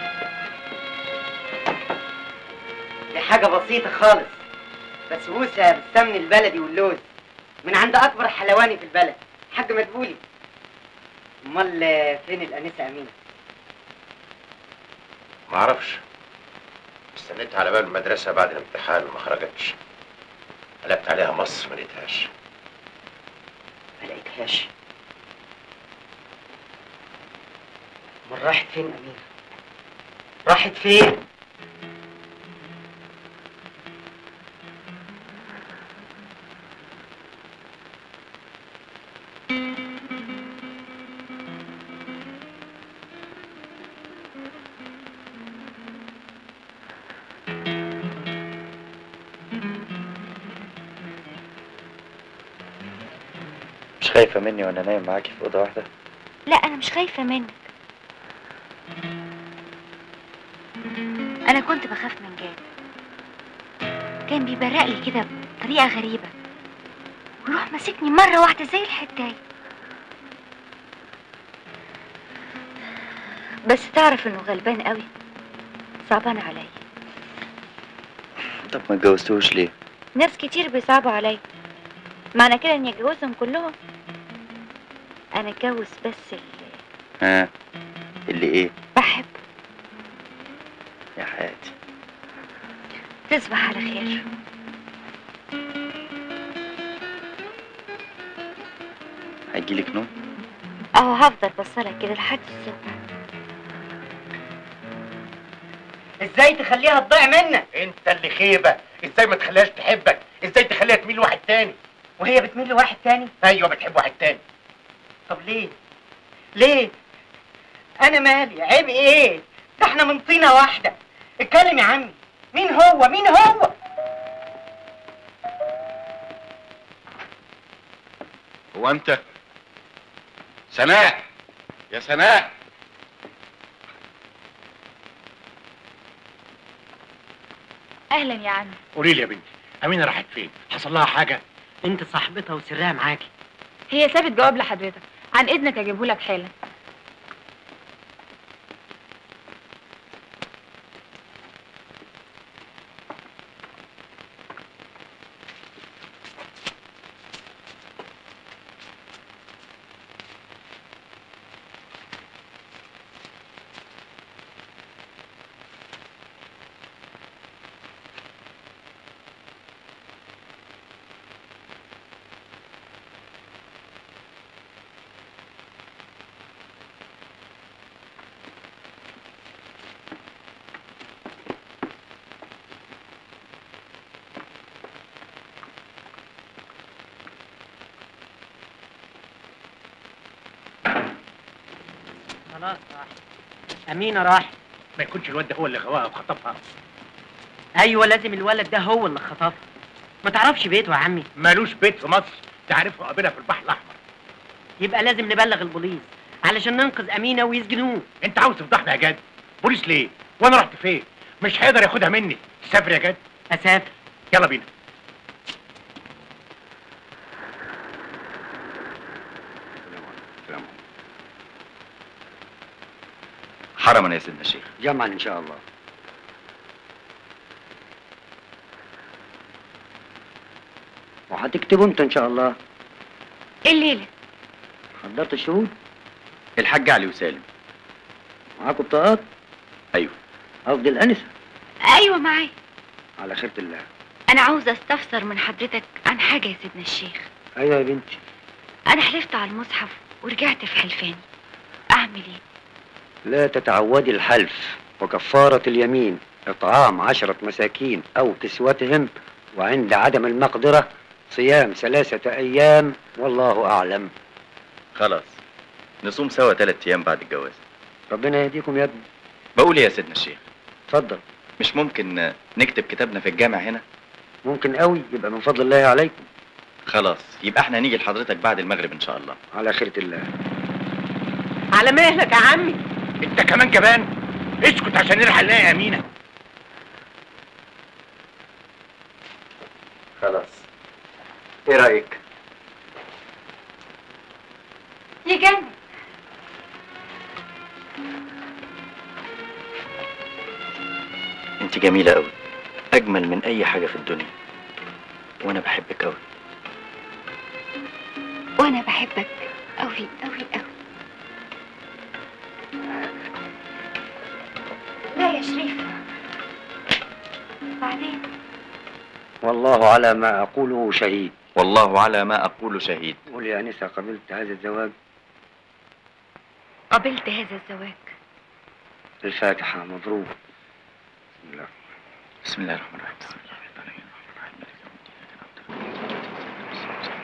دي حاجة بسيطة خالص بسبوسة بالسمن البلدي واللوز من عند أكبر حلواني في البلد حاج مدبولي أمال فين الأنسة أمينة؟ ما اعرفش استنيت على باب المدرسة بعد الامتحان وما خرجتش قلبت عليها مصر ما لقيتهاش ما لقيتهاش أمال راحت فين أمينة؟ راحت فين؟ مش خايفه مني وانا نايم معاكي في اوضه واحده لا انا مش خايفه منك انا كنت بخاف من جاد كان بيبرق لي كده بطريقه غريبه ويروح ماسكني مره واحده زي الحدايه بس تعرف انه غلبان قوي صعبان عليا طب ما اتجوزتوش ليه ناس كتير بيصعبوا عليا معنى كده اني اتجوزهم كلهم انا اتجوز بس اللي ها اللي ايه بحبه يا حياتي تصبح على خير هيجيلك نوم اهو هفضل بصلك كده لحد الصبح ازاي تخليها تضيع منك انت اللي خيبه ازاي ما تخليهاش تحبك ازاي تخليها تميل لواحد تاني وهي بتميل لواحد تاني ايوه بتحب واحد تاني طب ليه ليه انا مالي عيب ايه ده احنا من طينه واحده اتكلم يا عمي مين هو مين هو هو انت سناء يا سناء اهلا يا عم قولي لي يا بنتي امينه راحت فين حصل لها حاجه انت صاحبتها وسرها معاكي هي سابت جواب لحضرتك عن اذنك اجيبه لك حالا خلاص راح امينه راح ما يكونش الواد ده هو اللي غواها وخطفها ايوه لازم الولد ده هو اللي خطفها ما تعرفش بيته يا عمي مالوش بيت في مصر تعرفه قابلها في البحر الاحمر يبقى لازم نبلغ البوليس علشان ننقذ امينه ويسجنوه انت عاوز تفضحنا يا جد بوليس ليه وانا رحت فين مش هيقدر ياخدها مني تسافر يا جد اسافر يلا بينا حرما يا سيدنا الشيخ جمعا ان شاء الله وهتكتبوا انت ان شاء الله الليله حضرت الشهود الحاج علي وسالم معاكم بطاقات ايوه قصدي الانسه ايوه معايا على خيرة الله انا عاوزه استفسر من حضرتك عن حاجه يا سيدنا الشيخ ايوه يا بنتي انا حلفت على المصحف ورجعت في حلفاني اعمل ايه لا تتعودي الحلف وكفارة اليمين إطعام عشرة مساكين أو كسوتهم وعند عدم المقدرة صيام ثلاثة أيام والله أعلم خلاص نصوم سوا ثلاث ايام بعد الجواز ربنا يهديكم يا ابني بقول إيه يا سيدنا الشيخ اتفضل مش ممكن نكتب كتابنا في الجامع هنا ممكن قوي يبقى من فضل الله عليكم خلاص يبقى احنا هنيجي لحضرتك بعد المغرب ان شاء الله على خيرة الله على مهلك يا عمي انت كمان جبان اسكت عشان نلحق نلاقي يا امينه خلاص ايه رايك يجنن انت جميله قوي اجمل من اي حاجه في الدنيا وانا بحبك قوي وانا بحبك قوي قوي قوي لا يا شريف بعدين والله على ما أقوله شهيد والله على ما اقول شهيد قول يا أنسة قبلت هذا الزواج قبلت هذا الزواج الفاتحة مبروك بسم الله بسم الله الرحمن الرحيم بسم الله الرحمن الرحيم مالك يوم الدين إياك نعبد وإياك نستعين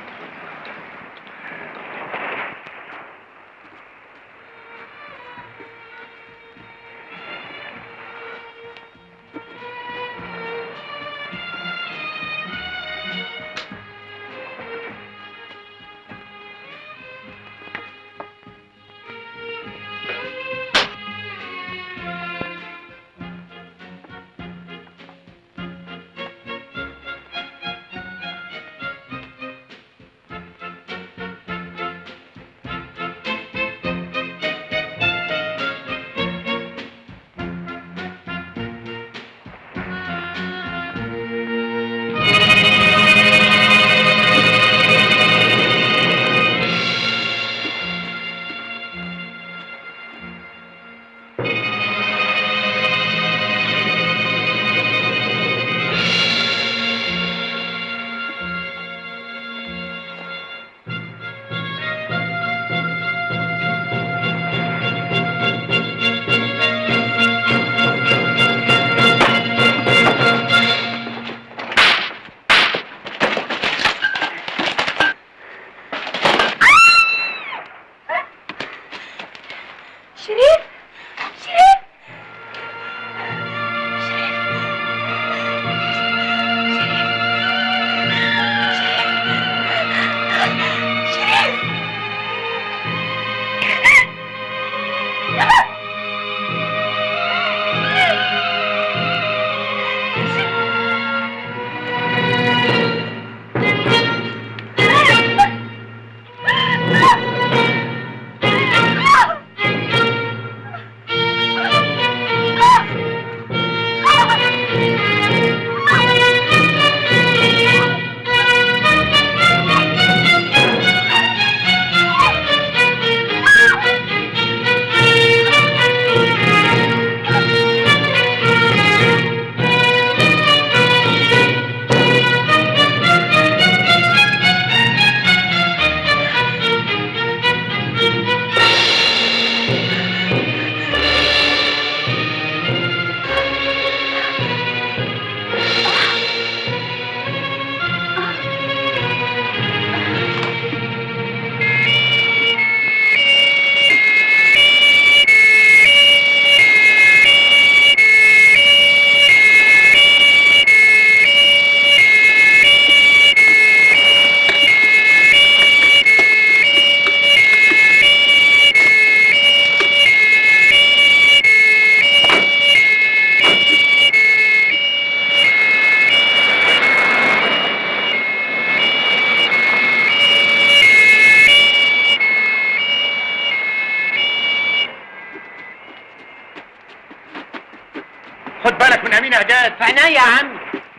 اعداد في عينيا يا عمي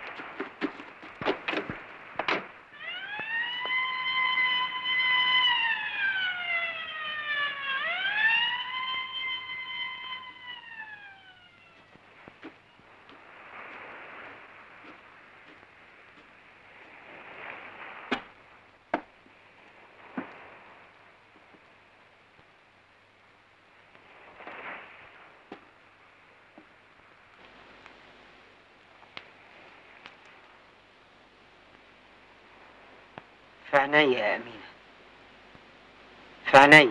في عينيا يا أمينة في عينيا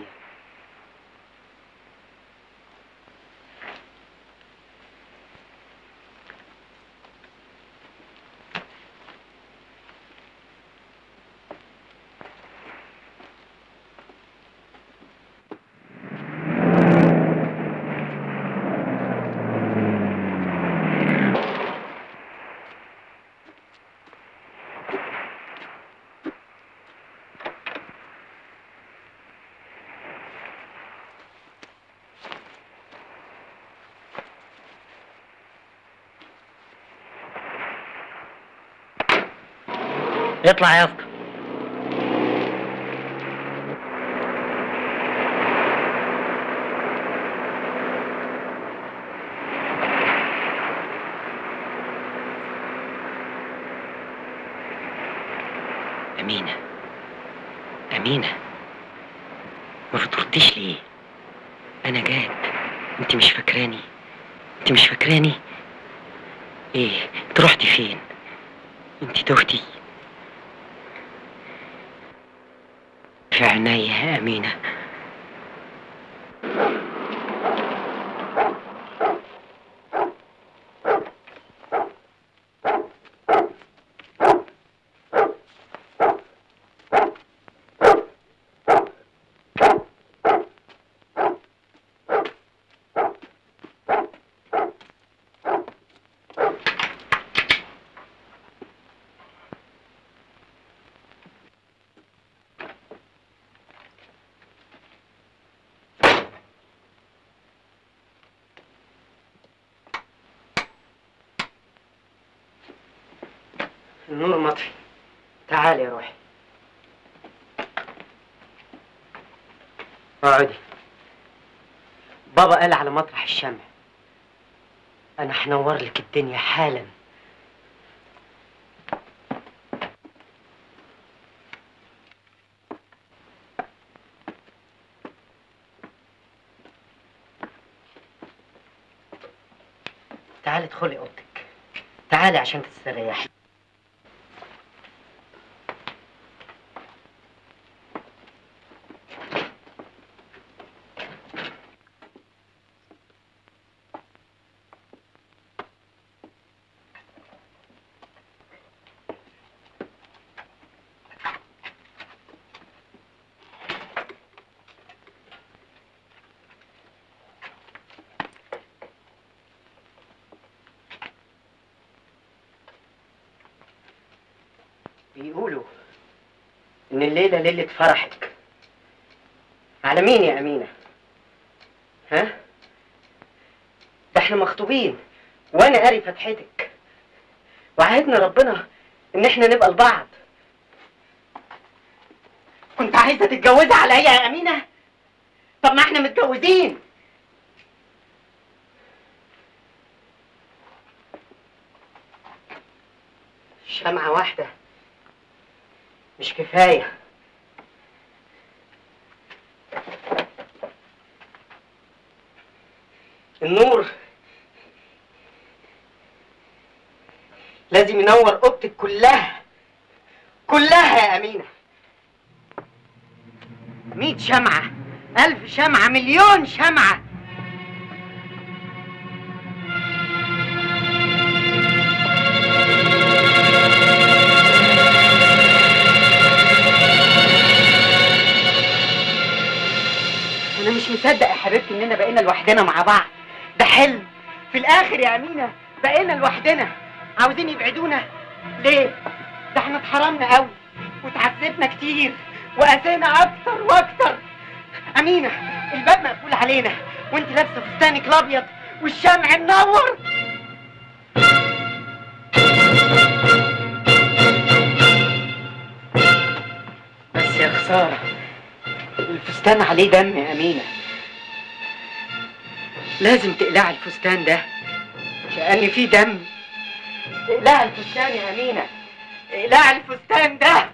اطلع يا اسطى أمينة أمينة ما بترديش ليه أنا جاد أنت مش فاكراني أنت مش فاكراني إيه أنت رحتي فين أنت توتي في عينيا يا أمينة النور مطفي تعالي يا روحي اقعدي بابا قال على مطرح الشمع انا هنور لك الدنيا حالا تعالي ادخلي اوضتك تعالي عشان تستريحي بيقولوا إن الليلة ليلة فرحك على مين يا أمينة؟ ها؟ ده احنا مخطوبين وأنا قاري فتحتك وعهدنا ربنا إن احنا نبقى لبعض كنت عايزة تتجوزي عليا يا أمينة؟ طب ما احنا متجوزين شمعة واحدة مش كفاية النور لازم ينور اوضتك كلها كلها يا امينه مية شمعة ألف شمعة مليون شمعة أنا مش مصدق يا حبيبتي إننا بقينا لوحدنا مع بعض ده حلم في الآخر يا أمينة بقينا لوحدنا عاوزين يبعدونا ليه؟ ده احنا اتحرمنا قوي وتعذبنا كتير وقاسينا أكتر وأكتر أمينة الباب مقفول علينا وأنت لابسة فستانك الأبيض والشمع منور بس يا خسارة الفستان عليه دم يا أمينة لازم تقلع الفستان ده لأن فيه دم اقلع الفستان يا أمينة اقلع الفستان ده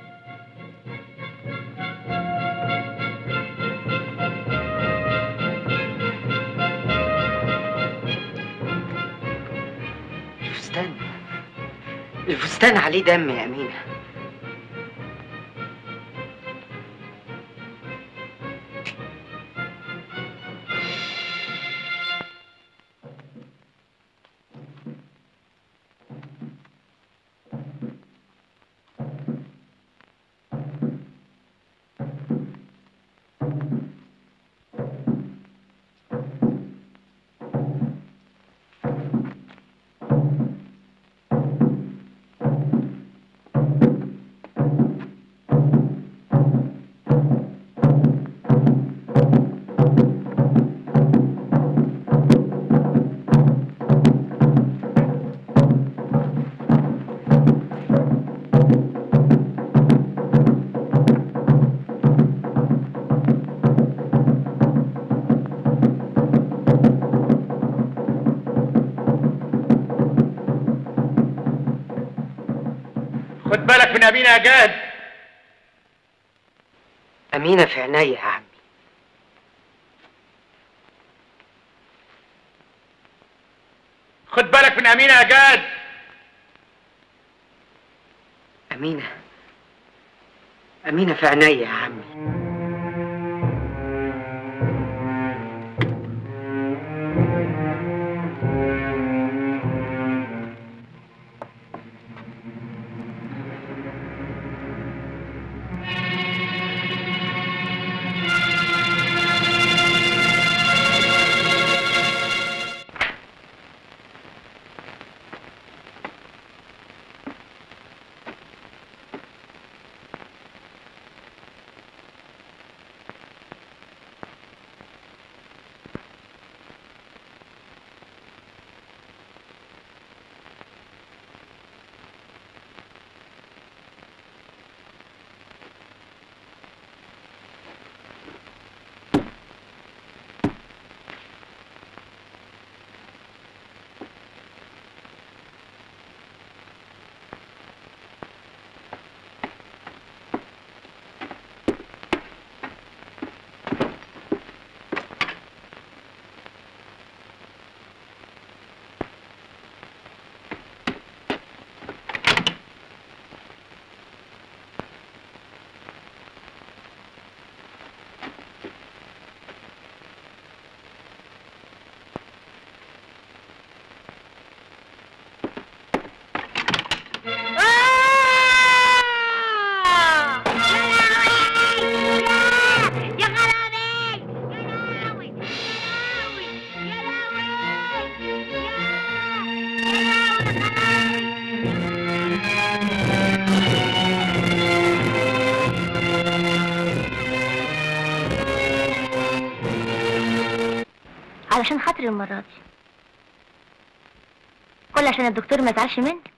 الفستان الفستان عليه دم يا أمينة خد بالك من أمينة يا جاد أمينة في عينيا يا عم خد بالك من أمينة يا جاد أمينة أمينة في عينيا يا عمي علشان خاطري المرة دي كل عشان الدكتور ما يزعلش منك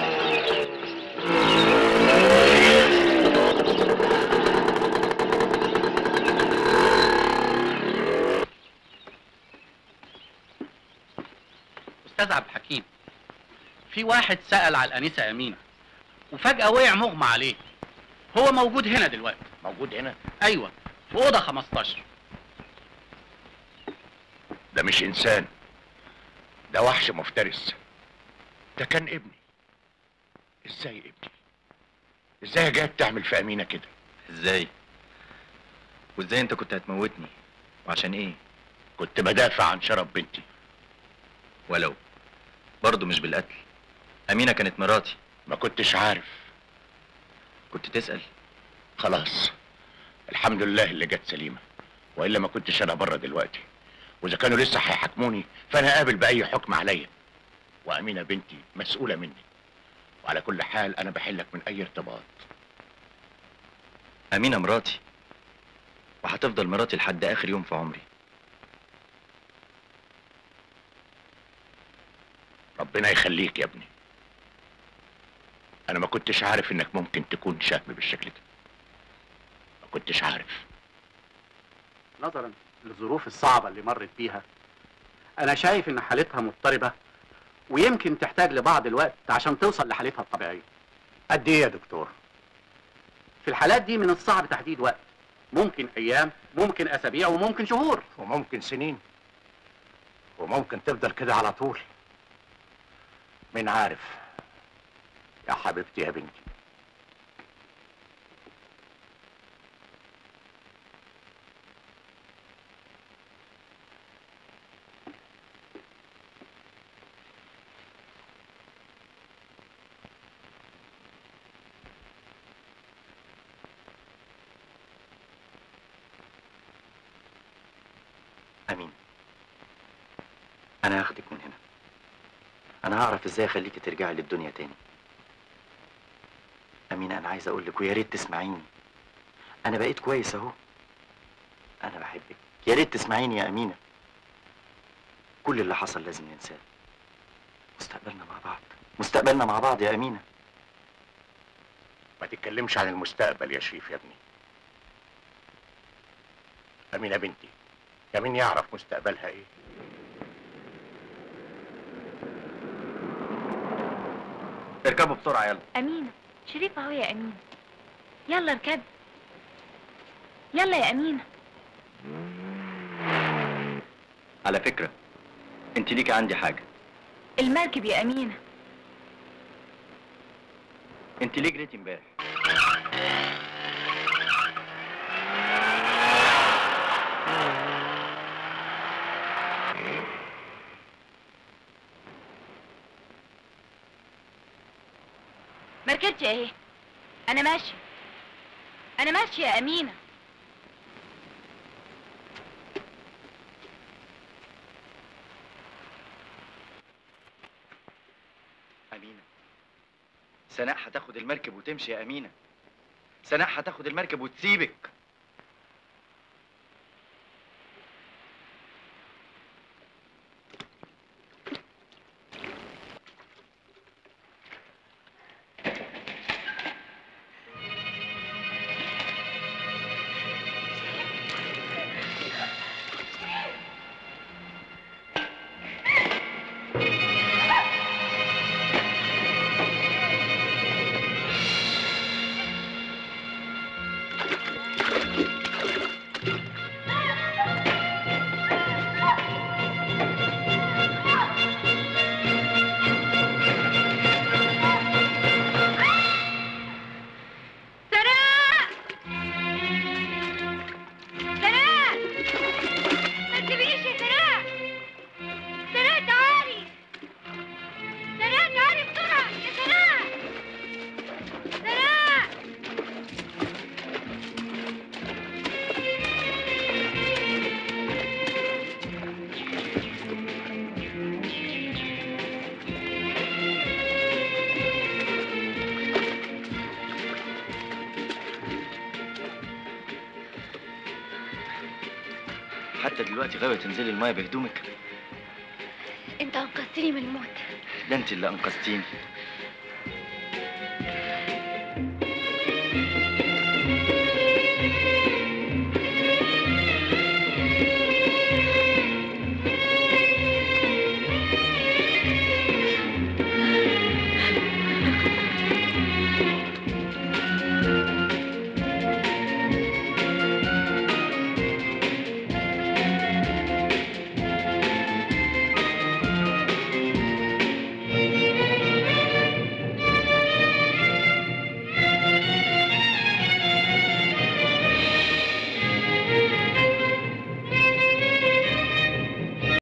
استاذ عبد الحكيم في واحد سأل على الأنسة أمينة وفجأة وقع مغمى عليه هو موجود هنا دلوقتي موجود هنا أيوة في أوضة 15 ده مش انسان ده وحش مفترس ده كان ابني ازاي ابني ازاي جات تعمل في امينه كده ازاي وازاي انت كنت هتموتني وعشان ايه كنت بدافع عن شرف بنتي ولو برضه مش بالقتل امينه كانت مراتي ما كنتش عارف كنت تسال خلاص الحمد لله اللي جت سليمه والا ما كنتش انا بره دلوقتي واذا كانوا لسه هيحاكموني فانا قابل باي حكم عليا وامينه بنتي مسؤوله مني وعلى كل حال انا بحلك من اي ارتباط امينه مراتي وهتفضل مراتي لحد اخر يوم في عمري ربنا يخليك يا ابني انا ما كنتش عارف انك ممكن تكون شهم بالشكل ده ما كنتش عارف نظرا للظروف الصعبة اللي مرت بيها أنا شايف إن حالتها مضطربة ويمكن تحتاج لبعض الوقت عشان توصل لحالتها الطبيعية. قد ايه يا دكتور في الحالات دي من الصعب تحديد وقت. ممكن أيام، ممكن أسابيع، وممكن شهور. وممكن سنين وممكن تفضل كده على طول مين عارف يا حبيبتي يا بنتي امين انا هاخدك من هنا انا هعرف ازاي اخليكي ترجعي للدنيا تاني امين انا عايز اقول لك ويا ريت تسمعيني انا بقيت كويس اهو انا بحبك يا ريت تسمعيني يا امينه كل اللي حصل لازم ننساه مستقبلنا مع بعض مستقبلنا مع بعض يا امينه ما تتكلمش عن المستقبل يا شريف يا ابني امينه بنتي يا مين يعرف مستقبلها ايه اركبوا بسرعه يلا أمينة شريف أهو يا أمينة يلا اركبي يلا يا أمينة على فكره انت ليكي عندي حاجه المركب يا أمينة انت ليه جريتي امبارح مركبتي اهي أنا ماشية أنا ماشية يا أمينة امينه سناء هتاخد المركب وتمشي يا امينه سناء هتاخد المركب وتسيبك سناء سناء ما تسيبينيش يا سناء سناء تعالي سناء تعالي بسرعة يا سناء سناء حتى دلوقتي غاويه تنزلي المايه بهدومك انت انقذتني من الموت ده انت اللي انقذتيني